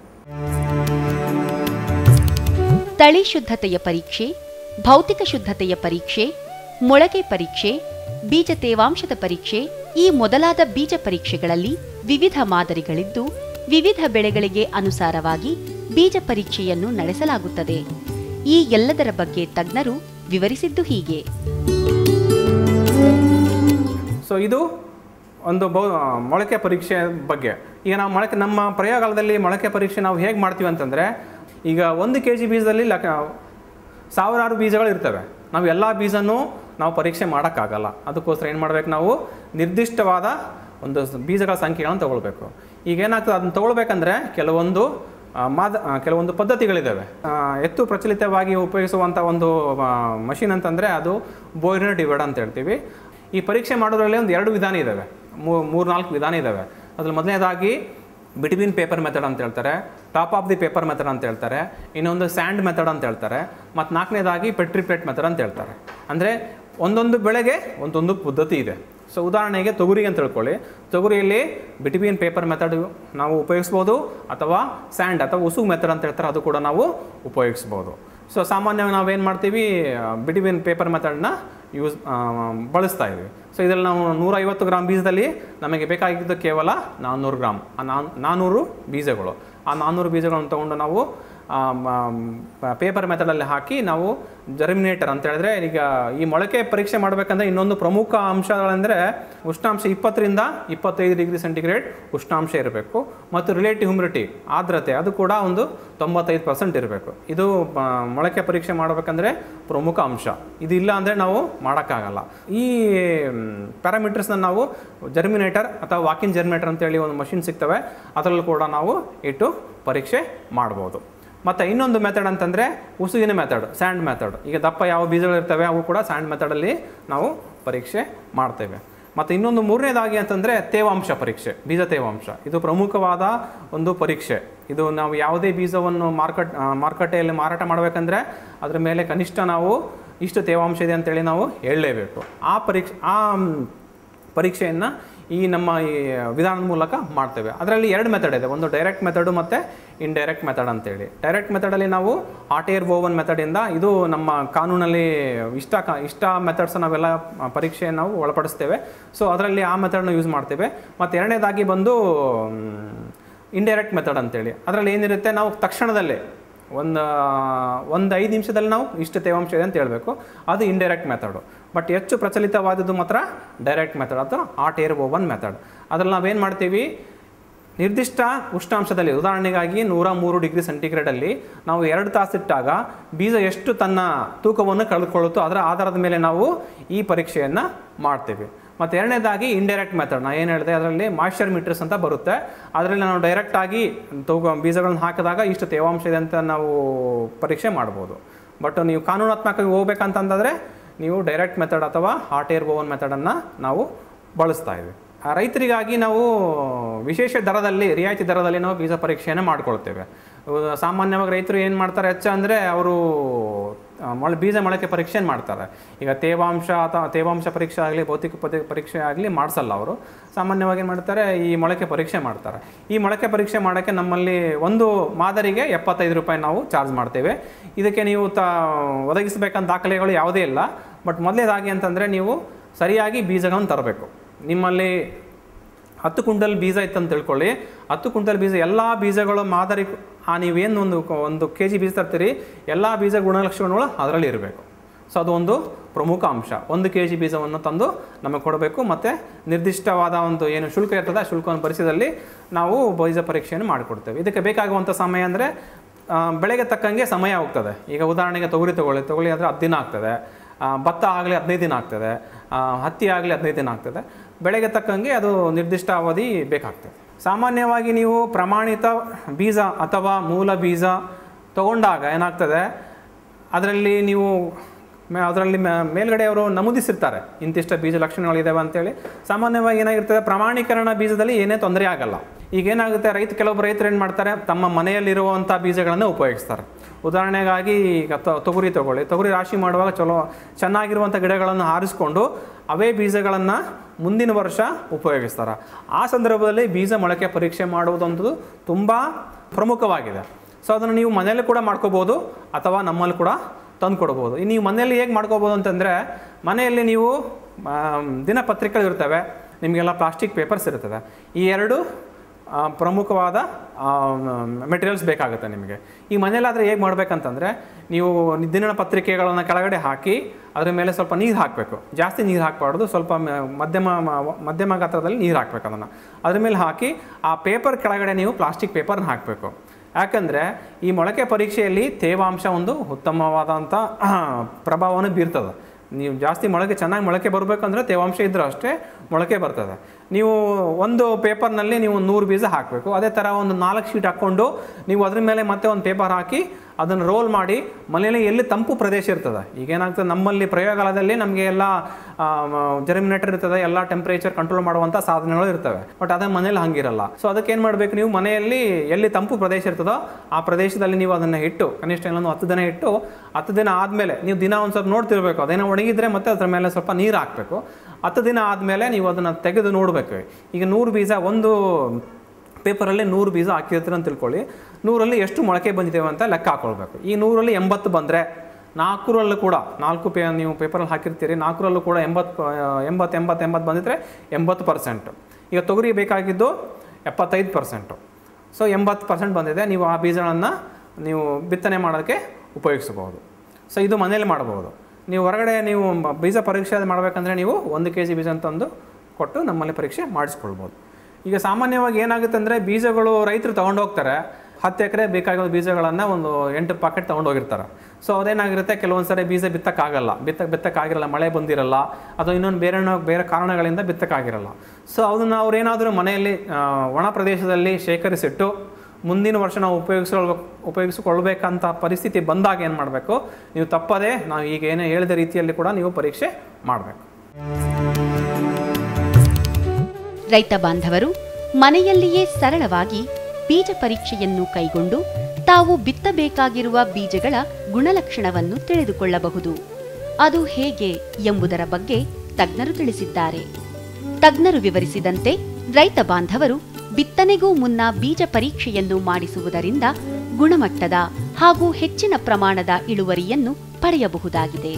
ತಳಿ ಶುದ್ಧತೆಯ ಪರೀಕ್ಷೆ ಭೌತಿಕ ಶುದ್ಧತೆಯ ಪರೀಕ್ಷೆ ಮೊಳಕೆ ಪರೀಕ್ಷೆ ಬೀಜ ತೇವಾಂಶದ ಪರೀಕ್ಷೆ ಈ ಮೊದಲಾದ ಬೀಜ ಪರೀಕ್ಷೆಗಳಲ್ಲಿ ವಿವಿಧ ಮಾದರಿಗಳಿದ್ದು ವಿವಿಧ ಬೆಳೆಗಳಿಗೆ ಅನುಸಾರವಾಗಿ ಬೀಜ ಪರೀಕ್ಷೆಯನ್ನು ನಡೆಸಲಾಗುತ್ತದೆ ಈ ಎಲ್ಲದರ ಬಗ್ಗೆ ತಜ್ಞರು ವಿವರಿಸಿದ್ದು ಹೀಗೆ ಸೊ ಇದು ಒಂದು ಬೌ ಮೊಳಕೆ ಪರೀಕ್ಷೆ ಬಗ್ಗೆ ಈಗ ನಾವು ಮೊಳಕೆ ನಮ್ಮ ಪ್ರಯೋಗಾಲಯದಲ್ಲಿ ಮೊಳಕೆ ಪರೀಕ್ಷೆ ನಾವು ಹೇಗೆ ಮಾಡ್ತೀವಿ ಅಂತಂದರೆ ಈಗ ಒಂದು ಕೆ ಜಿ ಬೀಜದಲ್ಲಿ ಲಕ ಸಾವಿರಾರು ಬೀಜಗಳು ಇರ್ತವೆ ನಾವು ಎಲ್ಲ ಬೀಜನೂ ನಾವು ಪರೀಕ್ಷೆ ಮಾಡೋಕ್ಕಾಗಲ್ಲ ಅದಕ್ಕೋಸ್ಕರ ಏನು ಮಾಡ್ಬೇಕು ನಾವು ನಿರ್ದಿಷ್ಟವಾದ ಒಂದು ಸ- ಬೀಜಗಳ ಸಂಖ್ಯೆಗಳನ್ನು ತಗೊಳ್ಬೇಕು ಈಗ ಏನಾಗ್ತದೆ ಅದನ್ನು ತಗೊಳ್ಬೇಕಂದ್ರೆ ಕೆಲವೊಂದು ಆ, ಮಾದ ಆ, ಕೆಲವೊಂದು ಪದ್ಧತಿಗಳಿದ್ದಾವೆ ಆ, ಹೆಚ್ಚು ಪ್ರಚಲಿತವಾಗಿ ಉಪಯೋಗಿಸುವಂಥ ಒಂದು ಮಷಿನ್ ಅಂತಂದರೆ ಅದು ಬೋಯ್ನರ್ ಡಿವೈಡ್ ಅಂತ ಹೇಳ್ತೀವಿ ಈ ಪರೀಕ್ಷೆ ಮಾಡೋದ್ರಲ್ಲಿ ಒಂದು ಎರಡು ವಿಧಾನ ಇದ್ದಾವೆ ಮೂರು ನಾಲ್ಕು ವಿಧಾನ ಇದ್ದಾವೆ ಅದ್ರಲ್ಲಿ ಮೊದಲನೇದಾಗಿ ಬಿಟ್ವೀನ್ ಪೇಪರ್ ಮೆಥಡ್ ಅಂತ ಹೇಳ್ತಾರೆ top of the paper method ಅಂತ ಹೇಳ್ತಾರೆ ಇನ್ನೊಂದು ಸ್ಯಾಂಡ್ ಮೆಥಡ್ ಅಂತ ಹೇಳ್ತಾರೆ ಮತ್ತು ನಾಲ್ಕನೇದಾಗಿ ಪೆಟ್ರಿ ಪ್ಲೇಟ್ ಮೆಥಡ್ ಅಂತ ಹೇಳ್ತಾರೆ ಅಂದರೆ ಒಂದೊಂದು ಬೆಳೆಗೆ ಒಂದೊಂದು ಪದ್ಧತಿ ಇದೆ ಸೊ ಉದಾಹರಣೆಗೆ ತೊಗರಿಗೆ ಅಂತ ತಿಳ್ಕೊಳ್ಳಿ ತೊಗರಿಯಲ್ಲಿ ಬಿಟ್ವೀನ್ ಪೇಪರ್ ಮೆಥಡ್ ನಾವು ಉಪಯೋಗಿಸ್ಬೋದು ಅಥವಾ ಸ್ಯಾಂಡ್ ಅಥವಾ ಉಸುಗು ಮೆಥಡ್ ಅಂತ ಹೇಳ್ತಾರೆ ಅದು ಕೂಡ ನಾವು ಉಪಯೋಗಿಸ್ಬೋದು ಸೊ ಸಾಮಾನ್ಯವಾಗಿ ನಾವೇನು ಮಾಡ್ತೀವಿ ಬಿಟ್ವೀನ್ ಪೇಪರ್ ಮೆಥಡ್ನ ಯೂಸ್ ಬಳಸ್ತಾ ಇದ್ದೀವಿ ಸೊ ಇದರಲ್ಲಿ ನಾವು ನೂರೈವತ್ತು ಗ್ರಾಮ್ ಬೀಜದಲ್ಲಿ ನಮಗೆ ಬೇಕಾಗಿದ್ದು ಕೇವಲ ನಾನ್ನೂರು ಗ್ರಾಮ್ ಆ ನಾನ್ ನಾನ್ನೂರು ಬೀಜಗಳು ಆ ನಾನ್ನೂರು ಬೀಜಗಳನ್ನು ತೊಗೊಂಡು ನಾವು ಪೇಪರ್ ಮೆಥಡಲ್ಲಿ ಹಾಕಿ ನಾವು ಜರ್ಮಿನೇಟರ್ ಅಂತ ಹೇಳಿದ್ರೆ ಈಗ ಈ ಮೊಳಕೆ ಪರೀಕ್ಷೆ ಮಾಡಬೇಕಂದ್ರೆ ಇನ್ನೊಂದು ಪ್ರಮುಖ ಅಂಶಗಳೆಂದರೆ ಉಷ್ಣಾಂಶ ಇಪ್ಪತ್ತರಿಂದ ಇಪ್ಪತ್ತೈದು ಡಿಗ್ರಿ ಸೆಂಟಿಗ್ರೇಡ್ ಉಷ್ಣಾಂಶ ಇರಬೇಕು ಮತ್ತು ರಿಲೇಟಿವ್ ಹ್ಯುಮಿಡಿಟಿ ಆರ್ದ್ರತೆ ಅದು ಕೂಡ ಒಂದು ತೊಂಬತ್ತೈದು ಪರ್ಸೆಂಟ್ ಇರಬೇಕು ಇದು ಆ, ಮೊಳಕೆ ಪರೀಕ್ಷೆ ಮಾಡಬೇಕಂದ್ರೆ ಪ್ರಮುಖ ಅಂಶ ಇದು ಇಲ್ಲ ಅಂದರೆ ನಾವು ಮಾಡೋಕ್ಕಾಗಲ್ಲ ಈ ಪ್ಯಾರಾಮೀಟರ್ಸ್ನ ನಾವು ಜರ್ಮಿನೇಟರ್ ಅಥವಾ ವಾಕಿನ್ ಜರ್ಮಿನೇಟರ್ ಅಂತೇಳಿ ಒಂದು ಮಷಿನ್ ಸಿಗ್ತವೆ ಅದರಲ್ಲೂ ಕೂಡ ನಾವು ಇಟ್ಟು ಪರೀಕ್ಷೆ ಮಾಡ್ಬೋದು ಮತ್ತು ಇನ್ನೊಂದು ಮೆಥಡ್ ಅಂತಂದರೆ ಉಸುಗಿನ ಮೆಥಡ್ ಸ್ಯಾಂಡ್ ಮೆಥಡ್ ಈಗ ದಪ್ಪ ಯಾವ ಬೀಜಗಳಿರ್ತವೆ ಅವು ಕೂಡ ಸ್ಯಾಂಡ್ ಮೆಥಡಲ್ಲಿ ನಾವು ಪರೀಕ್ಷೆ ಮಾಡ್ತೇವೆ ಮತ್ತು ಇನ್ನೊಂದು ಮೂರನೇದಾಗಿ ಅಂತಂದರೆ ತೇವಾಂಶ ಪರೀಕ್ಷೆ ಬೀಜ ತೇವಾಂಶ ಇದು ಪ್ರಮುಖವಾದ ಒಂದು ಪರೀಕ್ಷೆ ಇದು ನಾವು ಯಾವುದೇ ಬೀಜವನ್ನು ಮಾರ್ಕೆಟ್ ಮಾರುಕಟ್ಟೆಯಲ್ಲಿ ಮಾರಾಟ ಮಾಡಬೇಕಂದ್ರೆ ಅದರ ಮೇಲೆ ಕನಿಷ್ಠ ನಾವು ಇಷ್ಟು ತೇವಾಂಶ ಇದೆ ಅಂತೇಳಿ ನಾವು ಹೇಳಲೇಬೇಕು ಆ ಪರೀಕ್ಷೆ ಆ ಮ್, ಪರೀಕ್ಷೆಯನ್ನು ಈ ನಮ್ಮ ಈ ವಿಧಾನದ ಮೂಲಕ ಮಾಡ್ತೇವೆ ಅದರಲ್ಲಿ ಎರಡು ಮೆಥಡ್ ಇದೆ ಒಂದು ಡೈರೆಕ್ಟ್ ಮೆಥಡು ಮತ್ತು ಇಂಡೈರೆಕ್ಟ್ ಮೆಥಡ್ ಅಂತೇಳಿ ಡೈರೆಕ್ಟ್ ಮೆಥಡಲ್ಲಿ ನಾವು ಹಾಟ್ ಏರ್ ಓವನ್ ಮೆಥಡಿಂದ ಇದು ನಮ್ಮ ಕಾನೂನಲ್ಲಿ ಇಷ್ಟ ಕ ಇಷ್ಟ ಮೆಥಡ್ಸ್ ನಾವೆಲ್ಲ ಪರೀಕ್ಷೆ ನಾವು ಒಳಪಡಿಸ್ತೇವೆ ಸೊ ಅದರಲ್ಲಿ ಆ ಮೆಥಡ್ನ ಯೂಸ್ ಮಾಡ್ತೇವೆ ಮತ್ತು ಎರಡನೇದಾಗಿ ಬಂದು ಇಂಡೈರೆಕ್ಟ್ ಮೆಥಡ್ ಅಂತೇಳಿ ಅದರಲ್ಲಿ ಏನಿರುತ್ತೆ ನಾವು ತಕ್ಷಣದಲ್ಲೇ ಒಂದು ಒಂದು ಐದು ನಿಮಿಷದಲ್ಲಿ ನಾವು ಇಷ್ಟು ತೇವಾಂಶ ಇದೆ ಅಂತ ಹೇಳಬೇಕು ಅದು ಇಂಡೈರೆಕ್ಟ್ ಮೆಥಡು ಬಟ್ ಹೆಚ್ಚು ಪ್ರಚಲಿತವಾದದ್ದು ಮಾತ್ರ ಡೈರೆಕ್ಟ್ ಮೆಥಡ್ ಅಥವಾ ಆಟ್ ಏರ್ ಓವನ್ ಮೆಥಡ್ ಅದ್ರಲ್ಲಿ ನಾವೇನು ಮಾಡ್ತೀವಿ ನಿರ್ದಿಷ್ಟ ಉಷ್ಣಾಂಶದಲ್ಲಿ ಉದಾಹರಣೆಗಾಗಿ ನೂರ ಮೂರು ಡಿಗ್ರಿ ಸೆಂಟಿಗ್ರೇಡಲ್ಲಿ ನಾವು ಎರಡು ತಾಸಿಟ್ಟಾಗ ಬೀಜ ಎಷ್ಟು ತನ್ನ ತೂಕವನ್ನು ಕಳೆದುಕೊಳ್ಳುತ್ತೋ ಅದರ ಆಧಾರದ ಮೇಲೆ ನಾವು ಈ ಪರೀಕ್ಷೆಯನ್ನು ಮಾಡ್ತೀವಿ ಮತ್ತು ಎರಡನೇದಾಗಿ ಇಂಡೈರೆಕ್ಟ್ ಮೆಥಡ್ ನಾ ಏನು ಹೇಳಿದೆ ಅದರಲ್ಲಿ ಮಾಯ್ಶ್ಚರ್ ಮೀಟರ್ಸ್ ಅಂತ ಬರುತ್ತೆ ಅದರಲ್ಲಿ ನಾವು ಡೈರೆಕ್ಟಾಗಿ ತೂಕ ಬೀಜಗಳನ್ನು ಹಾಕಿದಾಗ ಇಷ್ಟು ತೇವಾಂಶ ಇದೆ ಅಂತ ನಾವು ಪರೀಕ್ಷೆ ಮಾಡ್ಬೋದು ಬಟ್ ನೀವು ಕಾನೂನಾತ್ಮಕವಾಗಿ ಹೋಗ್ಬೇಕಂತಂದರೆ ನೀವು ಡೈರೆಕ್ಟ್ ಮೆಥಡ್ ಅಥವಾ ಹಾಟ್ ಏರ್ ಓವನ್ ಮೆಥಡನ್ನು ನಾವು ಬಳಸ್ತಾ ಇದ್ವಿ ಆ ರೈತರಿಗಾಗಿ ನಾವು ವಿಶೇಷ ದರದಲ್ಲಿ ರಿಯಾಯಿತಿ ದರದಲ್ಲಿ ನಾವು ಬೀಜ ಪರೀಕ್ಷೆಯನ್ನು ಮಾಡ್ಕೊಳ್ತೇವೆ ಉ- ಸಾಮಾನ್ಯವಾಗಿ ರೈತರು ಏನು ಮಾಡ್ತಾರೆ ಹೆಚ್ಚು ಅಂದರೆ ಅವರು ಮೊಳ ಬೀಜ ಮೊಳಕೆ ಪರೀಕ್ಷೆ ಮಾಡ್ತಾರೆ ಈಗ ತೇವಾಂಶ ಅಥವಾ ತೇವಾಂಶ ಪರೀಕ್ಷೆ ಆಗಲಿ ಭೌತಿಕ ಪರಿ ಪರೀಕ್ಷೆ ಆಗಲಿ ಮಾಡಿಸಲ್ಲ ಅವರು ಸಾಮಾನ್ಯವಾಗಿ ಏನು ಮಾಡ್ತಾರೆ ಈ ಮೊಳಕೆ ಪರೀಕ್ಷೆ ಮಾಡ್ತಾರೆ ಈ ಮೊಳಕೆ ಪರೀಕ್ಷೆ ಮಾಡೋಕ್ಕೆ ನಮ್ಮಲ್ಲಿ ಒಂದು ಮಾದರಿಗೆ ಎಪ್ಪತ್ತೈದು ರೂಪಾಯಿ ನಾವು ಚಾರ್ಜ್ ಮಾಡ್ತೇವೆ ಇದಕ್ಕೆ ನೀವು ತ ಒದಗಿಸಬೇಕಂತ ದಾಖಲೆಗಳು ಯಾವುದೇ ಇಲ್ಲ ಬಟ್ ಮೊದಲೇದಾಗಿ ಅಂತಂದರೆ ನೀವು ಸರಿಯಾಗಿ ಬೀಜಗಳನ್ನು ತರಬೇಕು ನಿಮ್ಮಲ್ಲಿ ಹತ್ತು ಕ್ವಿಂಟಲ್ ಬೀಜ ಇತ್ತು ಅಂತ ತಿಳ್ಕೊಳ್ಳಿ ಹತ್ತು ಕ್ವಿಂಟಲ್ ಬೀಜ ಎಲ್ಲ ಬೀಜಗಳು ಮಾದರಿ ಆ ನೀವೇನು ಒಂದು ಒಂದು ಕೆ ಜಿ ಬೀಜ ತರ್ತೀರಿ ಎಲ್ಲ ಬೀಜ ಗುಣಲಕ್ಷಣಗಳು ಅದರಲ್ಲಿ ಇರಬೇಕು ಸೊ ಅದು ಒಂದು ಪ್ರಮುಖ ಅಂಶ ಒಂದು ಕೆ ಜಿ ಬೀಜವನ್ನು ತಂದು ನಮಗೆ ಕೊಡಬೇಕು ಮತ್ತು ನಿರ್ದಿಷ್ಟವಾದ ಒಂದು ಏನು ಶುಲ್ಕ ಇರ್ತದೆ ಆ ಶುಲ್ಕವನ್ನು ಭರಿಸಿದಲ್ಲಿ ನಾವು ಬೀಜ ಪರೀಕ್ಷೆಯನ್ನು ಮಾಡಿಕೊಡ್ತೇವೆ ಇದಕ್ಕೆ ಬೇಕಾಗುವಂಥ ಸಮಯ ಅಂದರೆ ಬೆಳೆಗೆ ತಕ್ಕಂಗೆ ಸಮಯ ಹೋಗ್ತದೆ ಈಗ ಉದಾಹರಣೆಗೆ ತೊಗರಿ ತೊಗೊಳ್ಳಿ ತೊಗೊಳ್ಳಿ ಅಂದರೆ ಹತ್ತು ದಿನ ಆಗ್ತದೆ ಆ, ಭತ್ತ ಆಗಲಿ ಹದಿನೈದು ದಿನ ಆಗ್ತದೆ ಆ, ಹತ್ತಿ ಆಗಲಿ ಹದಿನೈದು ದಿನ ಆಗ್ತದೆ ಬೆಳೆಗೆ ತಕ್ಕಂಗೆ ಅದು ನಿರ್ದಿಷ್ಟ ಅವಧಿ ಬೇಕಾಗ್ತದೆ ಸಾಮಾನ್ಯವಾಗಿ ನೀವು ಪ್ರಮಾಣಿತ ಬೀಜ ಅಥವಾ ಮೂಲ ಬೀಜ ತಗೊಂಡಾಗ ಏನಾಗ್ತದೆ ಅದರಲ್ಲಿ ನೀವು ಮೇ- ಅದರಲ್ಲಿ ಮೇ- ಮೇಲ್ಗಡೆ ಅವರು ನಮೂದಿಸಿರ್ತಾರೆ ಇಂತಿಷ್ಟ ಬೀಜ ಲಕ್ಷಣಗಳಿದ್ದಾವೆ ಅಂತೇಳಿ ಸಾಮಾನ್ಯವಾಗಿ ಏನಾಗಿರ್ತದೆ ಪ್ರಮಾಣೀಕರಣ ಬೀಜದಲ್ಲಿ ಏನೇ ತೊಂದರೆ ಆಗಲ್ಲ ಈಗ ಏನಾಗುತ್ತೆ ರೈತ ಕೆಲವೊಬ್ಬರು ರೈತರು ಏನು ಮಾಡ್ತಾರೆ ತಮ್ಮ ಮನೆಯಲ್ಲಿರುವಂಥ ಬೀಜಗಳನ್ನು ಉಪಯೋಗಿಸ್ತಾರೆ ಉದಾಹರಣೆಗಾಗಿ ಈಗ ತ- ತೊಗರಿ ತಗೊಳ್ಳಿ ತೊಗರಿ ರಾಶಿ ಮಾಡುವಾಗ ಚಲೋ ಚೆನ್ನಾಗಿರುವಂಥ ಗಿಡಗಳನ್ನು ಆರಿಸ್ಕೊಂಡು ಅವೇ ಬೀಜಗಳನ್ನು ಮುಂದಿನ ವರ್ಷ ಉಪಯೋಗಿಸ್ತಾರೆ ಆ ಸಂದರ್ಭದಲ್ಲಿ ಬೀಜ ಮೊಳಕೆ ಪರೀಕ್ಷೆ ಮಾಡುವುದಂಥದ್ದು ತುಂಬ ಪ್ರಮುಖವಾಗಿದೆ ಸೊ ಅದನ್ನು ನೀವು ಮನೆಯಲ್ಲಿ ಕೂಡ ಮಾಡ್ಕೋಬೋದು ಅಥವಾ ನಮ್ಮಲ್ಲಿ ಕೂಡ ತಂದು ಕೊಡ್ಬೋದು ಇನ್ನು ನೀವು ಮನೆಯಲ್ಲಿ ಹೇಗೆ ಮಾಡ್ಕೋಬೋದು ಅಂತಂದರೆ ಮನೆಯಲ್ಲಿ ನೀವು ಆಮ್, ದಿನಪತ್ರಿಕೆಗಳು ಇರ್ತವೆ ನಿಮಗೆಲ್ಲ ಪ್ಲಾಸ್ಟಿಕ್ ಪೇಪರ್ಸ್ ಇರ್ತದೆ ಈ ಎರಡು ಆ, ಪ್ರಮುಖವಾದ ಮೆಟೀರಿಯಲ್ಸ್ ಬೇಕಾಗುತ್ತೆ ನಿಮಗೆ ಈ ಮನೇಲಾದರೆ ಹೇಗೆ ಮಾಡಬೇಕಂತಂದರೆ ನೀವು ದಿನ ಪತ್ರಿಕೆಗಳನ್ನು ಕೆಳಗಡೆ ಹಾಕಿ ಅದ್ರ ಮೇಲೆ ಸ್ವಲ್ಪ ನೀರು ಹಾಕಬೇಕು ಜಾಸ್ತಿ ನೀರು ಹಾಕಬಾರ್ದು ಸ್ವಲ್ಪ ಮ- ಮಧ್ಯಮ ಮ- ಮಧ್ಯಮ ಗಾತ್ರದಲ್ಲಿ ನೀರು ಹಾಕಬೇಕು ಅದನ್ನು ಅದ್ರ ಮೇಲೆ ಹಾಕಿ ಆ ಪೇಪರ್ ಕೆಳಗಡೆ ನೀವು ಪ್ಲಾಸ್ಟಿಕ್ ಪೇಪರ್ನ ಹಾಕಬೇಕು ಯಾಕಂದರೆ ಈ ಮೊಳಕೆ ಪರೀಕ್ಷೆಯಲ್ಲಿ ತೇವಾಂಶ ಒಂದು ಉತ್ತಮವಾದಂಥ ಪ್ರಭಾವವನ್ನು ಬೀರ್ತದೆ ನೀವು ಜಾಸ್ತಿ ಮೊಳಕೆ ಚೆನ್ನಾಗಿ ಮೊಳಕೆ ಬರಬೇಕಂದ್ರೆ ತೇವಾಂಶ ಇದ್ರೂ ಅಷ್ಟೇ ಮೊಳಕೆ ಬರ್ತದೆ ನೀವು ಒಂದು ಪೇಪರ್ನಲ್ಲಿ ನೀವು ನೂರು ಬೀಜ ಹಾಕಬೇಕು ಅದೇ ಥರ ಒಂದು ನಾಲ್ಕು ಶೀಟ್ ಹಾಕ್ಕೊಂಡು ನೀವು ಅದ್ರ ಮೇಲೆ ಮತ್ತೆ ಒಂದು ಪೇಪರ್ ಹಾಕಿ ಅದನ್ನು ರೋಲ್ ಮಾಡಿ ಮನೆಯಲ್ಲಿ ಎಲ್ಲಿ ತಂಪು ಪ್ರದೇಶ ಇರ್ತದೆ ಈಗ ಏನಾಗ್ತದೆ ನಮ್ಮಲ್ಲಿ ಪ್ರಯೋಗಾಲಯದಲ್ಲಿ ನಮಗೆ ಎಲ್ಲ ಜರ್ಮಿನೇಟರ್ ಇರ್ತದೆ ಎಲ್ಲ ಟೆಂಪ್ರೇಚರ್ ಕಂಟ್ರೋಲ್ ಮಾಡುವಂಥ ಸಾಧನಗಳು ಇರ್ತವೆ ಬಟ್ ಅದೇ ಮನೇಲಿ ಹಂಗಿರಲ್ಲ ಸೊ ಅದಕ್ಕೆ ಏನು ಮಾಡಬೇಕು ನೀವು ಮನೆಯಲ್ಲಿ ಎಲ್ಲಿ ತಂಪು ಪ್ರದೇಶ ಇರ್ತದೋ ಆ ಪ್ರದೇಶದಲ್ಲಿ ನೀವು ಅದನ್ನು ಇಟ್ಟು ಕನಿಷ್ಠ ಇನ್ನೊಂದು ಹತ್ತು ದಿನ ಇಟ್ಟು ಹತ್ತು ದಿನ ಆದಮೇಲೆ ನೀವು ದಿನ ಒಂದು ಸ್ವಲ್ಪ ನೋಡ್ತಿರ್ಬೇಕು ಅದೇನೋ ಒಣಗಿದ್ರೆ ಮತ್ತೆ ಅದ್ರ ಮೇಲೆ ಸ್ವಲ್ಪ ನೀರು ಹಾಕಬೇಕು ಹತ್ತು ದಿನ ಆದಮೇಲೆ ನೀವು ಅದನ್ನು ತೆಗೆದು ನೋಡಬೇಕು ಈಗ ನೂರು ಬೀಜ ಒಂದು ಪೇಪರಲ್ಲಿ ನೂರು ಬೀಜ ಹಾಕಿರ್ತೀರ ಅಂತ ತಿಳ್ಕೊಳ್ಳಿ ನೂರಲ್ಲಿ ಎಷ್ಟು ಮೊಳಕೆ ಬಂದಿದ್ದೇವೆ ಅಂತ ಲೆಕ್ಕ ಹಾಕೊಳ್ಬೇಕು ಈ ನೂರಲ್ಲಿ ಎಂಬತ್ತು ಬಂದರೆ ನಾಲ್ಕರಲ್ಲೂ ಕೂಡ ನಾಲ್ಕು ಪೇ ನೀವು ಪೇಪರಲ್ಲಿ ಹಾಕಿರ್ತೀರಿ ನಾಲ್ಕರಲ್ಲೂ ಕೂಡ ಎಂಬತ್ತು ಎಂಬತ್ತು ಎಂಬತ್ತು ಎಂಬತ್ತು ಬಂದಿದ್ರೆ ಎಂಬತ್ತು ಪರ್ಸೆಂಟು ಈಗ ತೊಗರಿ ಬೇಕಾಗಿದ್ದು ಎಪ್ಪತ್ತೈದು ಪರ್ಸೆಂಟು ಸೊ ಎಂಬತ್ತು ಪರ್ಸೆಂಟ್ ಬಂದಿದೆ ನೀವು ಆ ಬೀಜಗಳನ್ನು ನೀವು ಬಿತ್ತನೆ ಮಾಡೋದಕ್ಕೆ ಉಪಯೋಗಿಸಬಹುದು ಸೊ ಇದು ಮನೇಲಿ ಮಾಡಬಹುದು ನೀವು ಹೊರಗಡೆ ನೀವು ಮ- ಬೀಜ ಪರೀಕ್ಷೆ ಮಾಡಬೇಕಂದ್ರೆ ನೀವು ಒಂದು ಕೆ ಜಿ ಬೀಜ ತಂದು ಕೊಟ್ಟು ನಮ್ಮಲ್ಲಿ ಪರೀಕ್ಷೆ ಮಾಡಿಸ್ಕೊಳ್ಬೋದು ಈಗ ಸಾಮಾನ್ಯವಾಗಿ ಏನಾಗುತ್ತೆ ಅಂದರೆ ಬೀಜಗಳು ರೈತರು ತೊಗೊಂಡು ಹೋಗ್ತಾರೆ ಹತ್ತು ಎಕರೆ ಬೇಕಾಗಿರೋ ಬೀಜಗಳನ್ನು ಒಂದು ಎಂಟು ಪಾಕೆಟ್ ತೊಗೊಂಡು ಹೋಗಿರ್ತಾರೆ ಸೊ ಅದೇನಾಗಿರುತ್ತೆ ಕೆಲವೊಂದು ಸರಿ ಬೀಜ ಬಿತ್ತಕ್ಕಾಗಲ್ಲ ಬಿತ್ತ ಬಿತ್ತಕ್ಕಾಗಿರಲ್ಲ ಮಳೆ ಬಂದಿರಲ್ಲ ಅಥವಾ ಇನ್ನೊಂದು ಬೇರೆ ಬೇರೆ ಕಾರಣಗಳಿಂದ ಬಿತ್ತಕ್ಕಾಗಿರಲ್ಲ ಸೊ ಅದನ್ನು ಅವ್ರೇನಾದರೂ ಮನೆಯಲ್ಲಿ ಆ, ಒಣ ಪ್ರದೇಶದಲ್ಲಿ ಶೇಖರಿಸಿಟ್ಟು ಮುಂದಿನ ವರ್ಷ ನಾವು ಉಪಯೋಗಿಸ್ಕೊಳ್ಬೇಕು ಉಪಯೋಗಿಸಿಕೊಳ್ಬೇಕಂತ ಪರಿಸ್ಥಿತಿ ಬಂದಾಗ ಏನು ಮಾಡಬೇಕು ನೀವು ತಪ್ಪದೇ ನಾವು ಈಗ ಏನೇ ಹೇಳಿದ ರೀತಿಯಲ್ಲಿ ಕೂಡ ನೀವು ಪರೀಕ್ಷೆ ಮಾಡಬೇಕು ರೈತ ಬಾಂಧವರು ಮನೆಯಲ್ಲಿಯೇ ಸರಳವಾಗಿ ಬೀಜ ಪರೀಕ್ಷೆಯನ್ನು ಕೈಗೊಂಡು ತಾವು ಬಿತ್ತಬೇಕಾಗಿರುವ ಬೀಜಗಳ ಗುಣಲಕ್ಷಣವನ್ನು ತಿಳಿದುಕೊಳ್ಳಬಹುದು ಅದು ಹೇಗೆ ಎಂಬುದರ ಬಗ್ಗೆ ತಜ್ಞರು ತಿಳಿಸಿದ್ದಾರೆ ತಜ್ಞರು ವಿವರಿಸಿದಂತೆ ರೈತ ಬಾಂಧವರು ಬಿತ್ತನೆಗೂ ಮುನ್ನ ಬೀಜ ಪರೀಕ್ಷೆಯನ್ನು ಮಾಡಿಸುವುದರಿಂದ ಗುಣಮಟ್ಟದ ಹಾಗೂ ಹೆಚ್ಚಿನ ಪ್ರಮಾಣದ ಇಳುವರಿಯನ್ನು ಪಡೆಯಬಹುದಾಗಿದೆ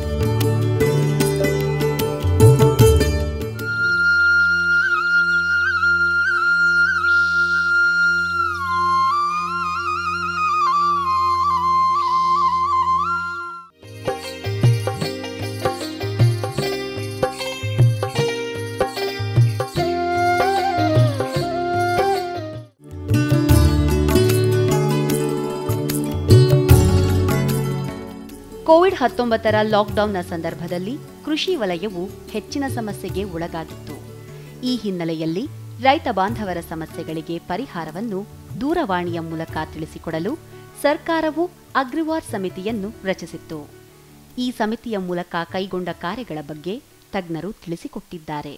ಕೋವಿಡ್ ಹತ್ತೊಂಬತ್ತರ ಲಾಕ್ಡೌನ್ನ ಸಂದರ್ಭದಲ್ಲಿ ಕೃಷಿ ವಲಯವು ಹೆಚ್ಚಿನ ಸಮಸ್ಯೆಗೆ ಒಳಗಾಗಿತ್ತು ಈ ಹಿನ್ನೆಲೆಯಲ್ಲಿ ರೈತ ಬಾಂಧವರ ಸಮಸ್ಯೆಗಳಿಗೆ ಪರಿಹಾರವನ್ನು ದೂರವಾಣಿಯ ಮೂಲಕ ತಿಳಿಸಿಕೊಡಲು ಸರ್ಕಾರವು ಅಗ್ರಿವಾರ್ ಸಮಿತಿಯನ್ನು ರಚಿಸಿತ್ತು ಈ ಸಮಿತಿಯ ಮೂಲಕ ಕೈಗೊಂಡ ಕಾರ್ಯಗಳ ಬಗ್ಗೆ ತಜ್ಞರು ತಿಳಿಸಿಕೊಟ್ಟಿದ್ದಾರೆ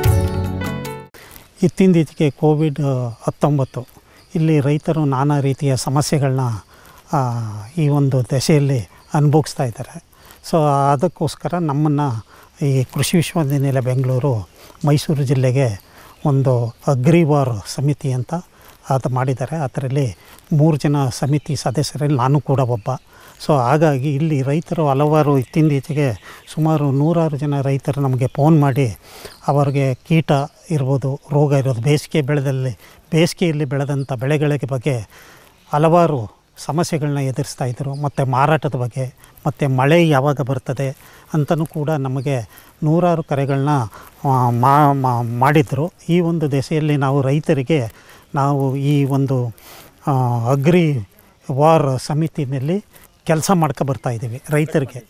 ಇತ್ತೀಚೆಗೆ ಕೋವಿಡ್ ಹತ್ತೊಂಬತ್ತು ಇಲ್ಲಿ ರೈತರು ನಾನಾ ರೀತಿಯ ಸಮಸ್ಯೆಗಳನ್ನ ಆ, ಈ ಒಂದು ದಶೆಯಲ್ಲಿ ಅನುಭವಿಸ್ತಾ ಇದ್ದಾರೆ ಸೊ ಅದಕ್ಕೋಸ್ಕರ ನಮ್ಮನ್ನು ಈ ಕೃಷಿ ವಿಶ್ವವಿದ್ಯಾನಿಲಯ ಬೆಂಗಳೂರು ಮೈಸೂರು ಜಿಲ್ಲೆಗೆ ಒಂದು ಅಗ್ರಿವಾರ್ ಸಮಿತಿ ಅಂತ ಅದು ಮಾಡಿದ್ದಾರೆ ಅದರಲ್ಲಿ ಮೂರು ಜನ ಸಮಿತಿ ಸದಸ್ಯರಲ್ಲಿ ನಾನು ಕೂಡ ಒಬ್ಬ ಸೊ ಹಾಗಾಗಿ ಇಲ್ಲಿ ರೈತರು ಹಲವಾರು ಇತ್ತೀಚೆಗೆ ಸುಮಾರು ನೂರಾರು ಜನ ರೈತರು ನಮಗೆ ಫೋನ್ ಮಾಡಿ ಅವರಿಗೆ ಕೀಟ ಇರ್ಬೋದು ರೋಗ ಇರೋದು ಬೇಸಿಗೆ ಬೆಳೆದಲ್ಲಿ ಬೇಸಿಗೆಯಲ್ಲಿ ಬೆಳೆದಂಥ ಬೆಳೆಗಳಿಗೆ ಬಗ್ಗೆ ಹಲವಾರು ಸಮಸ್ಯೆಗಳನ್ನ ಎದುರಿಸ್ತಾ ಇದ್ದರು ಮತ್ತು ಮಾರಾಟದ ಬಗ್ಗೆ ಮತ್ತು ಮಳೆ ಯಾವಾಗ ಬರ್ತದೆ ಅಂತಲೂ ಕೂಡ ನಮಗೆ ನೂರಾರು ಕರೆಗಳನ್ನ ಆ, ಮಾ ಮಾ- ಮಾಡಿದ್ರು ಈ ಒಂದು ದೆಸೆಯಲ್ಲಿ ನಾವು ರೈತರಿಗೆ ನಾವು ಈ ಒಂದು ಆ, ಅಗ್ರಿ ವಾರ್ ಸಮಿತಿನಲ್ಲಿ ಕೆಲಸ ಮಾಡ್ಕೊ ಬರ್ತಾ ಇದ್ದೀವಿ ರೈತರಿಗೆ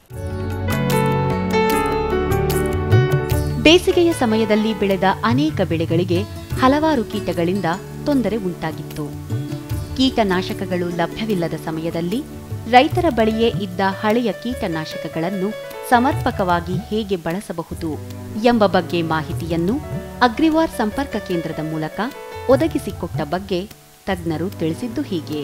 ಬೇಸಿಗೆಯ ಸಮಯದಲ್ಲಿ ಬೆಳೆದ ಅನೇಕ ಬೆಳೆಗಳಿಗೆ ಹಲವಾರು ಕೀಟಗಳಿಂದ ತೊಂದರೆ ಉಂಟಾಗಿತ್ತು ಕೀಟನಾಶಕಗಳು ಲಭ್ಯವಿಲ್ಲದ ಸಮಯದಲ್ಲಿ ರೈತರ ಬಳಿಯೇ ಇದ್ದ ಹಳೆಯ ಕೀಟನಾಶಕಗಳನ್ನು ಸಮರ್ಪಕವಾಗಿ ಹೇಗೆ ಬಳಸಬಹುದು ಎಂಬ ಬಗ್ಗೆ ಮಾಹಿತಿಯನ್ನು ಅಗ್ರಿವಾರ್ ಸಂಪರ್ಕ ಕೇಂದ್ರದ ಮೂಲಕ ಒದಗಿಸಿಕೊಟ್ಟ ಬಗ್ಗೆ ತಜ್ಞರು ತಿಳಿಸಿದ್ದು ಹೀಗೆ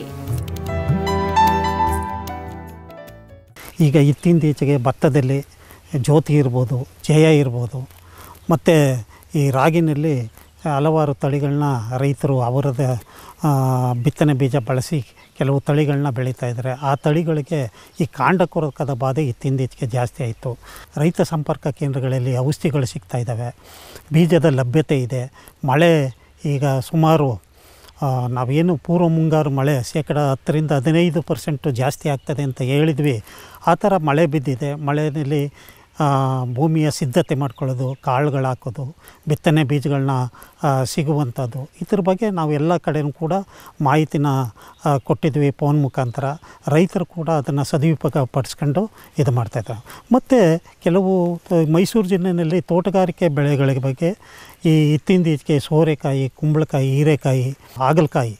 ಈಗ ಇತ್ತೀಚೆಗೆ ಭತ್ತದಲ್ಲಿ ಜ್ಯೋತಿ ಇರ್ಬೋದು ಜಯ ಇರ್ಬೋದು ಮತ್ತು ಈ ರಾಗಿನಲ್ಲಿ ಹಲವಾರು ತಳಿಗಳನ್ನ ರೈತರು ಅವರದ ಆ, ಬಿತ್ತನೆ ಬೀಜ ಬಳಸಿ ಕೆಲವು ತಳಿಗಳನ್ನ ಬೆಳೀತಾ ಇದ್ದಾರೆ ಆ ತಳಿಗಳಿಗೆ ಈ ಕಾಂಡ ಕೊರಕದ ಬಾಧೆ ಇತ್ತೀಚೆಗೆ ಜಾಸ್ತಿ ಆಯಿತು ರೈತ ಸಂಪರ್ಕ ಕೇಂದ್ರಗಳಲ್ಲಿ ಔಷಧಿಗಳು ಸಿಗ್ತಾ ಇದ್ದಾವೆ ಬೀಜದ ಲಭ್ಯತೆ ಇದೆ ಮಳೆ ಈಗ ಸುಮಾರು ಆ, ನಾವೇನು ಪೂರ್ವ ಮುಂಗಾರು ಮಳೆ ಶೇಕಡ ಹತ್ತರಿಂದ ಹದಿನೈದು ಪರ್ಸೆಂಟು ಜಾಸ್ತಿ ಆಗ್ತದೆ ಅಂತ ಹೇಳಿದ್ವಿ ಆ ಥರ ಮಳೆ ಬಿದ್ದಿದೆ ಮಳೆಯಲ್ಲಿ ಆ, ಭೂಮಿಯ ಸಿದ್ಧತೆ ಮಾಡ್ಕೊಳ್ಳೋದು ಕಾಳುಗಳು ಹಾಕೋದು ಬಿತ್ತನೆ ಬೀಜಗಳನ್ನ ಆ, ಸಿಗುವಂಥದ್ದು ಇದ್ರ ಬಗ್ಗೆ ನಾವು ಎಲ್ಲ ಕಡೆನೂ ಕೂಡ ಮಾಹಿತಿನ ಆ, ಕೊಟ್ಟಿದ್ವಿ ಫೋನ್ ಮುಖಾಂತರ ರೈತರು ಕೂಡ ಅದನ್ನು ಸದುಪಯೋಗ ಪಡಿಸ್ಕೊಂಡು ಇದು ಮಾಡ್ತಾಯಿದ್ದಾರೆ ಮತ್ತು ಕೆಲವು ಆ, ಮೈಸೂರು ಜಿಲ್ಲೆಯಲ್ಲಿ ತೋಟಗಾರಿಕೆ ಬೆಳೆಗಳ ಬಗ್ಗೆ ಈ ಇತ್ತೀಚೆಗೆ ಸೋರೆಕಾಯಿ ಕುಂಬಳಕಾಯಿ ಹೀರೆಕಾಯಿ ಹಾಗಲಕಾಯಿ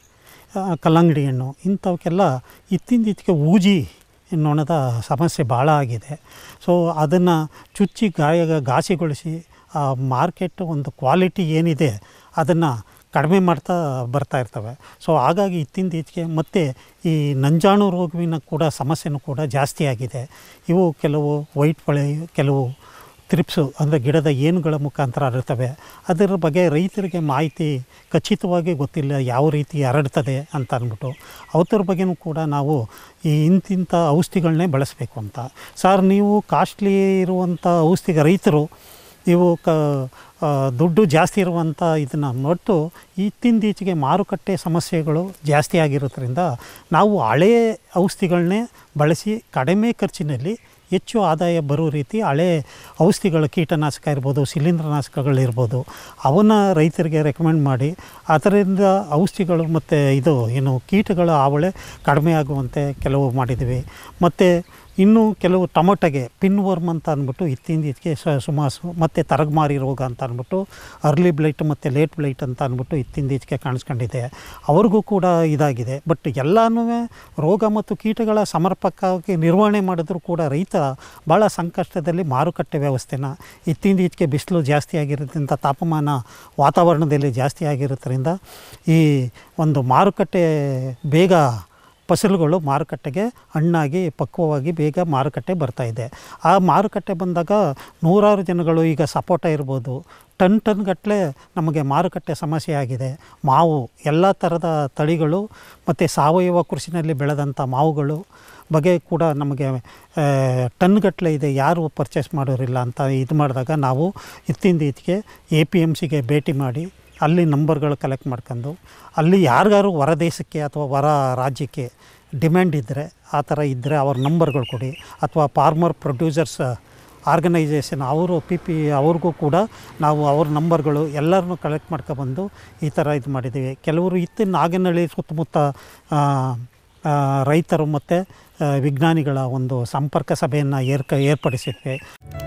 ಆ, ಕಲ್ಲಂಗಡಿ ಹಣ್ಣು ಇಂಥವಕ್ಕೆಲ್ಲ ಇತ್ತಿಂದಿತ್ತಿಗೆ ಊಜಿ ನೊಣದ ಸಮಸ್ಯೆ ಭಾಳ ಆಗಿದೆ ಸೊ ಅದನ್ನು ಚುಚ್ಚಿ ಗಾಯ ಘಾಸಿಗೊಳಿಸಿ ಆ ಮಾರ್ಕೆಟ್ ಒಂದು ಕ್ವಾಲಿಟಿ ಏನಿದೆ ಅದನ್ನು ಕಡಿಮೆ ಮಾಡ್ತಾ ಬರ್ತಾ ಇರ್ತವೆ ಸೊ ಹಾಗಾಗಿ ಇತ್ತಿಂದೀಚೆಗೆ ಮತ್ತು ಈ ನಂಜಾಣು ರೋಗವಿನ ಕೂಡ ಸಮಸ್ಯೆನೂ ಕೂಡ ಜಾಸ್ತಿ ಆಗಿದೆ ಇವು ಕೆಲವು ವೈಟ್ ಪಳೆ ಕೆಲವು ತ್ರಿಪ್ಸು ಅಂದರೆ ಗಿಡದ ಏನುಗಳ ಮುಖಾಂತರ ಹರಡ್ತವೆ ಅದರ ಬಗ್ಗೆ ರೈತರಿಗೆ ಮಾಹಿತಿ ಖಚಿತವಾಗಿ ಗೊತ್ತಿಲ್ಲ ಯಾವ ರೀತಿ ಹರಡ್ತದೆ ಅಂತ ಅಂದ್ಬಿಟ್ಟು ಅವತರ ಬಗ್ಗೆನೂ ಕೂಡ ನಾವು ಈ ಇಂತಿಂಥ ಔಷಧಿಗಳನ್ನೇ ಬಳಸಬೇಕು ಅಂತ ಸರ್ ನೀವು ಕಾಸ್ಟ್ಲಿ ಇರುವಂಥ ಔಷಧಿಗೆ ರೈತರು ಇವು ಕ ಆ, ದುಡ್ಡು ಜಾಸ್ತಿ ಇರುವಂಥ ಇದನ್ನು ನೋಟ್ಟು ಇತ್ತಿಂದೀಚೆಗೆ ಮಾರುಕಟ್ಟೆ ಸಮಸ್ಯೆಗಳು ಜಾಸ್ತಿ ಆಗಿರೋದ್ರಿಂದ ನಾವು ಹಳೆಯ ಔಷಧಿಗಳನ್ನೇ ಬಳಸಿ ಕಡಿಮೆ ಖರ್ಚಿನಲ್ಲಿ ಹೆಚ್ಚು ಆದಾಯ ಬರೋ ರೀತಿ ಹಳೆ ಔಷಧಿಗಳು ಕೀಟನಾಶಕ ಇರ್ಬೋದು ಶಿಲೀಂಧ್ರನಾಶಕಗಳಿರ್ಬೋದು ಅವನ್ನ ರೈತರಿಗೆ ರೆಕಮೆಂಡ್ ಮಾಡಿ ಅದರಿಂದ ಔಷಧಿಗಳು ಮತ್ತು ಇದು ಏನು ಕೀಟಗಳ ಹಾವಳಿ ಕಡಿಮೆ ಆಗುವಂತೆ ಕೆಲವು ಮಾಡಿದ್ದೀವಿ ಮತ್ತು ಇನ್ನು ಕೆಲವು ಟೊಮೊಟೊಗೆ ಪಿನ್ ವರ್ಮ್ ಅಂತ ಅಂದ್ಬಿಟ್ಟು ಇತ್ತಿಂದೀಚೆಗೆ ಸ ಸುಮಾಸು ಮತ್ತು ತರಗಮಾರಿ ರೋಗ ಅಂತ ಅಂದ್ಬಿಟ್ಟು ಅರ್ಲಿ ಬ್ಲೈಟ್ ಮತ್ತು ಲೇಟ್ ಬ್ಲೈಟ್ ಅಂತ ಅಂದ್ಬಿಟ್ಟು ಇತ್ತಿಂದೀಚೆಗೆ ಕಾಣಿಸ್ಕೊಂಡಿದೆ ಅವ್ರಿಗೂ ಕೂಡ ಇದಾಗಿದೆ ಬಟ್ ಎಲ್ಲನೂ ರೋಗ ಮತ್ತು ಕೀಟಗಳ ಸಮರ್ಪಕವಾಗಿ ನಿರ್ವಹಣೆ ಮಾಡಿದ್ರು ಕೂಡ ರೈತ ಭಾಳ ಸಂಕಷ್ಟದಲ್ಲಿ ಮಾರುಕಟ್ಟೆ ವ್ಯವಸ್ಥೆನ ಇತ್ತಿಂದೀಚೆಗೆ ಬಿಸಿಲು ಜಾಸ್ತಿ ಆಗಿರೋದ್ರಿಂದ ತಾಪಮಾನ ವಾತಾವರಣದಲ್ಲಿ ಜಾಸ್ತಿ ಆಗಿರೋದ್ರಿಂದ ಈ ಒಂದು ಮಾರುಕಟ್ಟೆ ಬೇಗ ಫಸಲುಗಳು ಮಾರುಕಟ್ಟೆಗೆ ಹಣ್ಣಾಗಿ ಪಕ್ವವಾಗಿ ಬೇಗ ಮಾರುಕಟ್ಟೆ ಬರ್ತಾಯಿದೆ ಆ ಮಾರುಕಟ್ಟೆ ಬಂದಾಗ ನೂರಾರು ಜನಗಳು ಈಗ ಸಪೋಟ ಇರ್ಬೋದು ಟನ್ ಟನ್ ಗಟ್ಟಲೆ ನಮಗೆ ಮಾರುಕಟ್ಟೆ ಸಮಸ್ಯೆ ಆಗಿದೆ ಮಾವು ಎಲ್ಲ ಥರದ ತಳಿಗಳು ಮತ್ತು ಸಾವಯವ ಕೃಷಿನಲ್ಲಿ ಬೆಳೆದಂಥ ಮಾವುಗಳು ಬಗ್ಗೆ ಕೂಡ ನಮಗೆ ಟನ್ಗಟ್ಟಲೆ ಇದೆ ಯಾರು ಪರ್ಚೇಸ್ ಮಾಡೋರಿಲ್ಲ ಅಂತ ಇದು ಮಾಡಿದಾಗ ನಾವು ಇತ್ತಿಂದ ಇತ್ತಿಗೆ ಎ ಪಿ ಎಮ್ ಸಿಗೆ ಭೇಟಿ ಮಾಡಿ ಅಲ್ಲಿ ನಂಬರ್ಗಳು ಕಲೆಕ್ಟ್ ಮಾಡ್ಕೊಂಡು ಅಲ್ಲಿ ಯಾರಿಗಾರು ಹೊರ ದೇಶಕ್ಕೆ ಅಥವಾ ಹೊರ ರಾಜ್ಯಕ್ಕೆ ಡಿಮ್ಯಾಂಡ್ ಇದ್ದರೆ ಆ ಥರ ಇದ್ದರೆ ಅವ್ರ ನಂಬರ್ಗಳು ಕೊಡಿ ಅಥವಾ ಫಾರ್ಮರ್ ಪ್ರೊಡ್ಯೂಸರ್ಸ್ ಆರ್ಗನೈಸೇಷನ್ ಅವರು ಪಿ ಪಿ ಅವ್ರಿಗೂ ಕೂಡ ನಾವು ಅವ್ರ ನಂಬರ್ಗಳು ಎಲ್ಲರನ್ನೂ ಕಲೆಕ್ಟ್ ಮಾಡ್ಕೊಬಂದು ಈ ಥರ ಇದು ಮಾಡಿದ್ದೀವಿ ಕೆಲವರು ಇತ್ತು ನಾಗನಹಳ್ಳಿ ಸುತ್ತಮುತ್ತ ಆ, ಆ, ರೈತರು ಮತ್ತು ವಿಜ್ಞಾನಿಗಳ ಒಂದು ಸಂಪರ್ಕ ಸಭೆಯನ್ನು ಏರ್ಕ ಏರ್ಪಡಿಸಿದ್ವಿ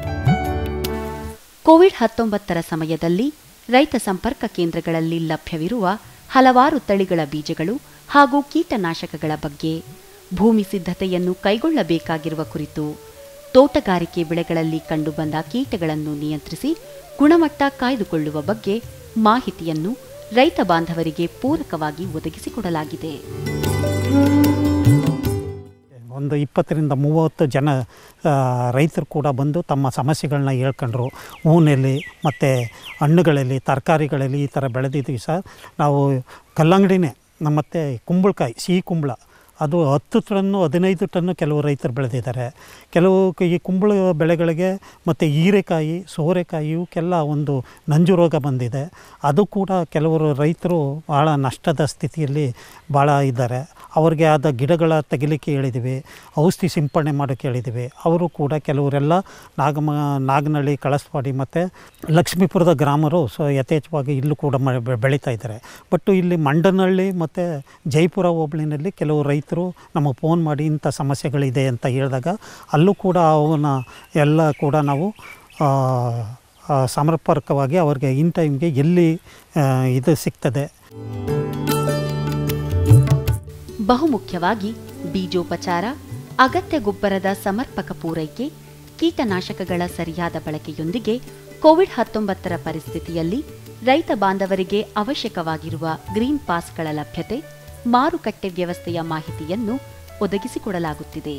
ಕೋವಿಡ್ ಹತ್ತೊಂಬತ್ತರ ಸಮಯದಲ್ಲಿ ರೈತ ಸಂಪರ್ಕ ಕೇಂದ್ರಗಳಲ್ಲಿ ಲಭ್ಯವಿರುವ ಹಲವಾರು ತಳಿಗಳ ಬೀಜಗಳು ಹಾಗೂ ಕೀಟನಾಶಕಗಳ ಬಗ್ಗೆ ಭೂಮಿ ಸಿದ್ಧತೆಯನ್ನು ಕೈಗೊಳ್ಳಬೇಕಾಗಿರುವ ಕುರಿತು ತೋಟಗಾರಿಕೆ ಬೆಳೆಗಳಲ್ಲಿ ಕಂಡುಬಂದ ಕೀಟಗಳನ್ನು ನಿಯಂತ್ರಿಸಿ ಗುಣಮಟ್ಟ ಕಾಯ್ದುಕೊಳ್ಳುವ ಬಗ್ಗೆ ಮಾಹಿತಿಯನ್ನು ರೈತ ಬಾಂಧವರಿಗೆ ಪೂರಕವಾಗಿ ಒದಗಿಸಿಕೊಡಲಾಗಿದೆ ಒಂದು ಇಪ್ಪತ್ತರಿಂದ ಮೂವತ್ತು ಜನ ಆ, ರೈತರು ಕೂಡ ಬಂದು ತಮ್ಮ ಸಮಸ್ಯೆಗಳನ್ನ ಹೇಳ್ಕೊಂಡ್ರು ಹೂನಲ್ಲಿ ಮತ್ತು ಹಣ್ಣುಗಳಲ್ಲಿ ತರಕಾರಿಗಳಲ್ಲಿ ಈ ಥರ ಬೆಳೆದಿದ್ದೀವಿ ಸರ್ ನಾವು ಕಲ್ಲಂಗಡಿನೇ ನಮ್ಮ ಮತ್ತು ಕುಂಬಳಕಾಯಿ ಸಿಹಿ ಕುಂಬಳ ಅದು ಹತ್ತು ಟನ್ನು ಹದಿನೈದು ಟನ್ನು ಕೆಲವು ರೈತರು ಬೆಳೆದಿದ್ದಾರೆ ಕೆಲವು ಕ- ಈ ಕುಂಬಳ ಬೆಳೆಗಳಿಗೆ ಮತ್ತು ಹೀರೆಕಾಯಿ ಸೋರೆಕಾಯಿ ಇವಕ್ಕೆಲ್ಲ ಒಂದು ನಂಜು ರೋಗ ಬಂದಿದೆ ಅದು ಕೂಡ ಕೆಲವರು ರೈತರು ಭಾಳ ನಷ್ಟದ ಸ್ಥಿತಿಯಲ್ಲಿ ಭಾಳ ಇದ್ದಾರೆ ಅವ್ರಿಗೆ ಆದ ಗಿಡಗಳ ತೆಗಿಲಿಕ್ಕೆ ಹೇಳಿದ್ದೀವಿ ಔಷಧಿ ಸಿಂಪಡಣೆ ಮಾಡೋಕ್ಕೆ ಹೇಳಿದ್ದೀವಿ ಅವರು ಕೂಡ ಕೆಲವರೆಲ್ಲ ನಾಗಮ ನಾಗನಹಳ್ಳಿ ಕಳಸವಾಡಿ ಮತ್ತು ಲಕ್ಷ್ಮೀಪುರದ ಗ್ರಾಮರು ಸೊ ಯಥೇಚ್ಛವಾಗಿ ಇಲ್ಲೂ ಕೂಡ ಮ ಬೆ- ಬೆಳೀತಾ ಇದ್ದಾರೆ ಬಟ್ ಇಲ್ಲಿ ಮಂಡನಹಳ್ಳಿ ಮತ್ತು ಜೈಪುರ ಹೋಬಳಿನಲ್ಲಿ ಕೆಲವು ರೈತರು ನಮಗೆ ಫೋನ್ ಮಾಡಿ ಇಂಥ ಸಮಸ್ಯೆಗಳಿದೆ ಅಂತ ಹೇಳಿದಾಗ ಅಲ್ಲೂ ಕೂಡ ಅವನ್ನ ಎಲ್ಲ ಕೂಡ ನಾವು ಆ, ಆ, ಸಮರ್ಪಕವಾಗಿ ಅವ್ರಿಗೆ ಇನ್ ಟೈಮ್ಗೆ ಎಲ್ಲಿ ಆ, ಇದು ಸಿಗ್ತದೆ ಬಹುಮುಖ್ಯವಾಗಿ ಬೀಜೋಪಚಾರ ಅಗತ್ಯ ಗೊಬ್ಬರದ ಸಮರ್ಪಕ ಪೂರೈಕೆ ಕೀಟನಾಶಕಗಳ ಸರಿಯಾದ ಬಳಕೆಯೊಂದಿಗೆ ಕೋವಿಡ್ ಹತ್ತೊಂಬತ್ತರ ಪರಿಸ್ಥಿತಿಯಲ್ಲಿ ರೈತ ಬಾಂಧವರಿಗೆ ಅವಶ್ಯಕವಾಗಿರುವ ಗ್ರೀನ್ ಪಾಸ್ಗಳ ಲಭ್ಯತೆ ಮಾರುಕಟ್ಟೆ ವ್ಯವಸ್ಥೆಯ ಮಾಹಿತಿಯನ್ನು ಒದಗಿಸಿಕೊಡಲಾಗುತ್ತಿದೆ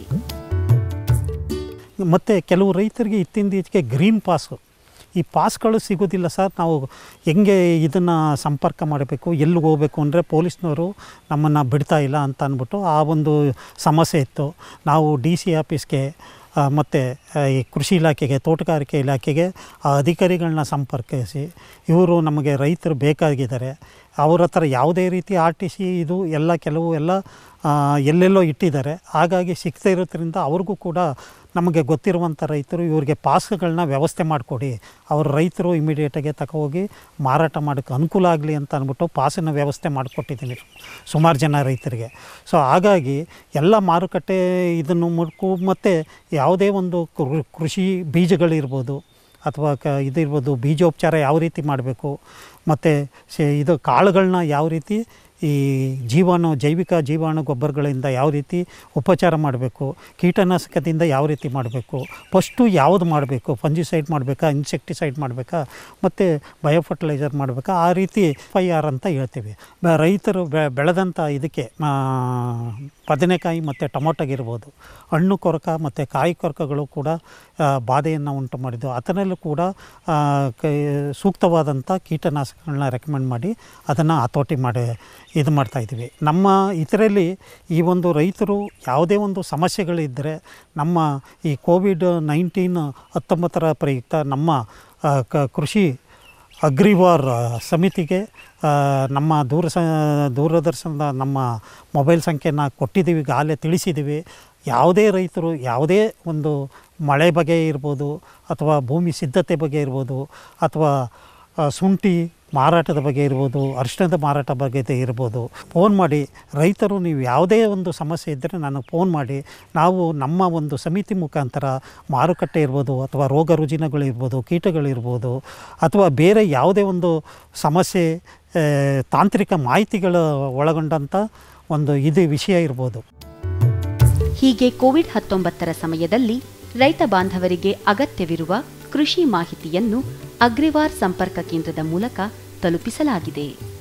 ಮತ್ತು ಕೆಲವು ರೈತರಿಗೆ ಇತ್ತಿಂದೀಚೆಗೆ ಗ್ರೀನ್ ಪಾಸು ಈ ಪಾಸ್ಗಳು ಸಿಗೋದಿಲ್ಲ ಸರ್ ನಾವು ಹೆಂಗೆ ಇದನ್ನು ಸಂಪರ್ಕ ಮಾಡಬೇಕು ಎಲ್ಲಿಗೆ ಹೋಗಬೇಕು ಅಂದರೆ ಪೊಲೀಸ್ನವರು ನಮ್ಮನ್ನು ಬಿಡ್ತಾ ಇಲ್ಲ ಅಂತ ಅಂದ್ಬಿಟ್ಟು ಆ ಒಂದು ಸಮಸ್ಯೆ ಇತ್ತು ನಾವು ಡಿ ಸಿ ಆಫೀಸ್ಗೆ ಮತ್ತು ಈ ಕೃಷಿ ಇಲಾಖೆಗೆ ತೋಟಗಾರಿಕೆ ಇಲಾಖೆಗೆ ಆ ಅಧಿಕಾರಿಗಳನ್ನ ಸಂಪರ್ಕಿಸಿ ಇವರು ನಮಗೆ ರೈತರು ಬೇಕಾಗಿದ್ದಾರೆ ಅವ್ರ ಹತ್ರ ಯಾವುದೇ ರೀತಿ ಆರ್ ಟಿ ಸಿ ಇದು ಎಲ್ಲ ಕೆಲವು ಎಲ್ಲ ಆ, ಎಲ್ಲೆಲ್ಲೋ ಇಟ್ಟಿದ್ದಾರೆ ಹಾಗಾಗಿ ಸಿಗ್ತಾ ಇರೋದ್ರಿಂದ ಅವ್ರಿಗೂ ಕೂಡ ನಮಗೆ ಗೊತ್ತಿರುವಂಥ ರೈತರು ಇವ್ರಿಗೆ ಪಾಸ್ಗಳನ್ನ ವ್ಯವಸ್ಥೆ ಮಾಡಿಕೊಡಿ ಅವ್ರ ರೈತರು ಇಮಿಡಿಯೇಟಾಗಿ ತಗೋಗಿ ಮಾರಾಟ ಮಾಡೋಕ್ಕೆ ಅನುಕೂಲ ಆಗಲಿ ಅಂತ ಅಂದ್ಬಿಟ್ಟು ಪಾಸಿನ ವ್ಯವಸ್ಥೆ ಮಾಡಿಕೊಟ್ಟಿದ್ದೀನಿ ಸುಮಾರು ಜನ ರೈತರಿಗೆ ಸೊ ಹಾಗಾಗಿ ಎಲ್ಲ ಮಾರುಕಟ್ಟೆ ಇದನ್ನು ಮುಡ್ಕು ಮತ್ತು ಯಾವುದೇ ಒಂದು ಕೃ- ಕೃಷಿ ಬೀಜಗಳಿರ್ಬೋದು ಅಥವಾ ಕ ಇದಿರ್ಬೋದು ಬೀಜೋಪಚಾರ ಯಾವ ರೀತಿ ಮಾಡಬೇಕು ಮತ್ತು ಸೆ ಇದು ಕಾಳುಗಳನ್ನ ಯಾವ ರೀತಿ ಈ ಜೀವಾಣು ಜೈವಿಕ ಜೀವಾಣು ಗೊಬ್ಬರಗಳಿಂದ ಯಾವ ರೀತಿ ಉಪಚಾರ ಮಾಡಬೇಕು ಕೀಟನಾಶಕದಿಂದ ಯಾವ ರೀತಿ ಮಾಡಬೇಕು ಫಸ್ಟು ಯಾವುದು ಮಾಡಬೇಕು ಫಂಜಿಸೈಡ್ ಮಾಡಬೇಕಾ ಇನ್ಸೆಕ್ಟಿಸೈಡ್ ಮಾಡಬೇಕಾ ಮತ್ತು ಬಯೋ ಫರ್ಟಿಲೈಸರ್ ಮಾಡಬೇಕಾ ಆ ರೀತಿ ಪೈ ಆರ್ ಅಂತ ಹೇಳ್ತೀವಿ ಬ- ರೈತರು ಬೆ ಬೆಳೆದಂಥ ಇದಕ್ಕೆ ಆ, ಬದನೆಕಾಯಿ ಮತ್ತು ಟೊಮೊಟೊಗಿರ್ಬೋದು ಹಣ್ಣು ಕೊರಕ ಮತ್ತು ಕಾಯಿ ಕೊರಕಗಳು ಕೂಡ ಆ, ಬಾಧೆಯನ್ನು ಉಂಟು ಮಾಡಿದ್ದು ಅದರಲ್ಲೂ ಕೂಡ ಆ, ಕ- ಸೂಕ್ತವಾದಂಥ ಕೀಟನಾಶಕಗಳನ್ನ ರೆಕಮೆಂಡ್ ಮಾಡಿ ಅದನ್ನು ಹತೋಟಿ ಮಾಡಿ ಇದು ಮಾಡ್ತಾಯಿದ್ದೀವಿ ನಮ್ಮ ಇದರಲ್ಲಿ ಈ ಒಂದು ರೈತರು ಯಾವುದೇ ಒಂದು ಸಮಸ್ಯೆಗಳಿದ್ದರೆ ನಮ್ಮ ಈ ಕೋವಿಡ್ ನೈನ್ಟೀನ್ ಹತ್ತೊಂಬತ್ತರ ಪ್ರಯುಕ್ತ ನಮ್ಮ ಆ, ಕ ಕೃಷಿ ಅಗ್ರಿವಾರ್ ಆ, ಸಮಿತಿಗೆ ಆ, ನಮ್ಮ ದೂರ ಸ ದೂರದರ್ಶನದ ನಮ್ಮ ಮೊಬೈಲ್ ಸಂಖ್ಯೆನ ಕೊಟ್ಟಿದ್ದೀವಿ ಈಗಾಗಲೇ ತಿಳಿಸಿದ್ದೀವಿ ಯಾವುದೇ ರೈತರು ಯಾವುದೇ ಒಂದು ಮಳೆ ಬಗ್ಗೆ ಇರ್ಬೋದು ಅಥವಾ ಭೂಮಿ ಸಿದ್ಧತೆ ಬಗ್ಗೆ ಇರ್ಬೋದು ಅಥವಾ ಆ, ಶುಂಠಿ ಮಾರಾಟದ ಬಗ್ಗೆ ಇರ್ಬೋದು ಅರಿಶಿಣದ ಮಾರಾಟ ಬಗ್ಗೆ ಇರ್ಬೋದು ಫೋನ್ ಮಾಡಿ ರೈತರು ನೀವು ಯಾವುದೇ ಒಂದು ಸಮಸ್ಯೆ ಇದ್ದರೆ ನನಗೆ ಫೋನ್ ಮಾಡಿ ನಾವು ನಮ್ಮ ಒಂದು ಸಮಿತಿ ಮುಖಾಂತರ ಮಾರುಕಟ್ಟೆ ಇರ್ಬೋದು ಅಥವಾ ರೋಗ ರುಜಿನಗಳು ಇರ್ಬೋದು ಕೀಟಗಳಿರ್ಬೋದು ಅಥವಾ ಬೇರೆ ಯಾವುದೇ ಒಂದು ಸಮಸ್ಯೆ ಆ, ತಾಂತ್ರಿಕ ಮಾಹಿತಿಗಳು ಒಳಗೊಂಡಂಥ ಒಂದು ಇದು ವಿಷಯ ಇರ್ಬೋದು ಹೀಗೆ ಕೋವಿಡ್ ಹತ್ತೊಂಬತ್ತರ ಸಮಯದಲ್ಲಿ ರೈತ ಬಾಂಧವರಿಗೆ ಅಗತ್ಯವಿರುವ ಕೃಷಿ ಮಾಹಿತಿಯನ್ನು ಅಗ್ರಿವಾರ್ ಸಂಪರ್ಕ ಕೇಂದ್ರದ ಮೂಲಕ ತಲುಪಿಸಲಾಗಿದೆ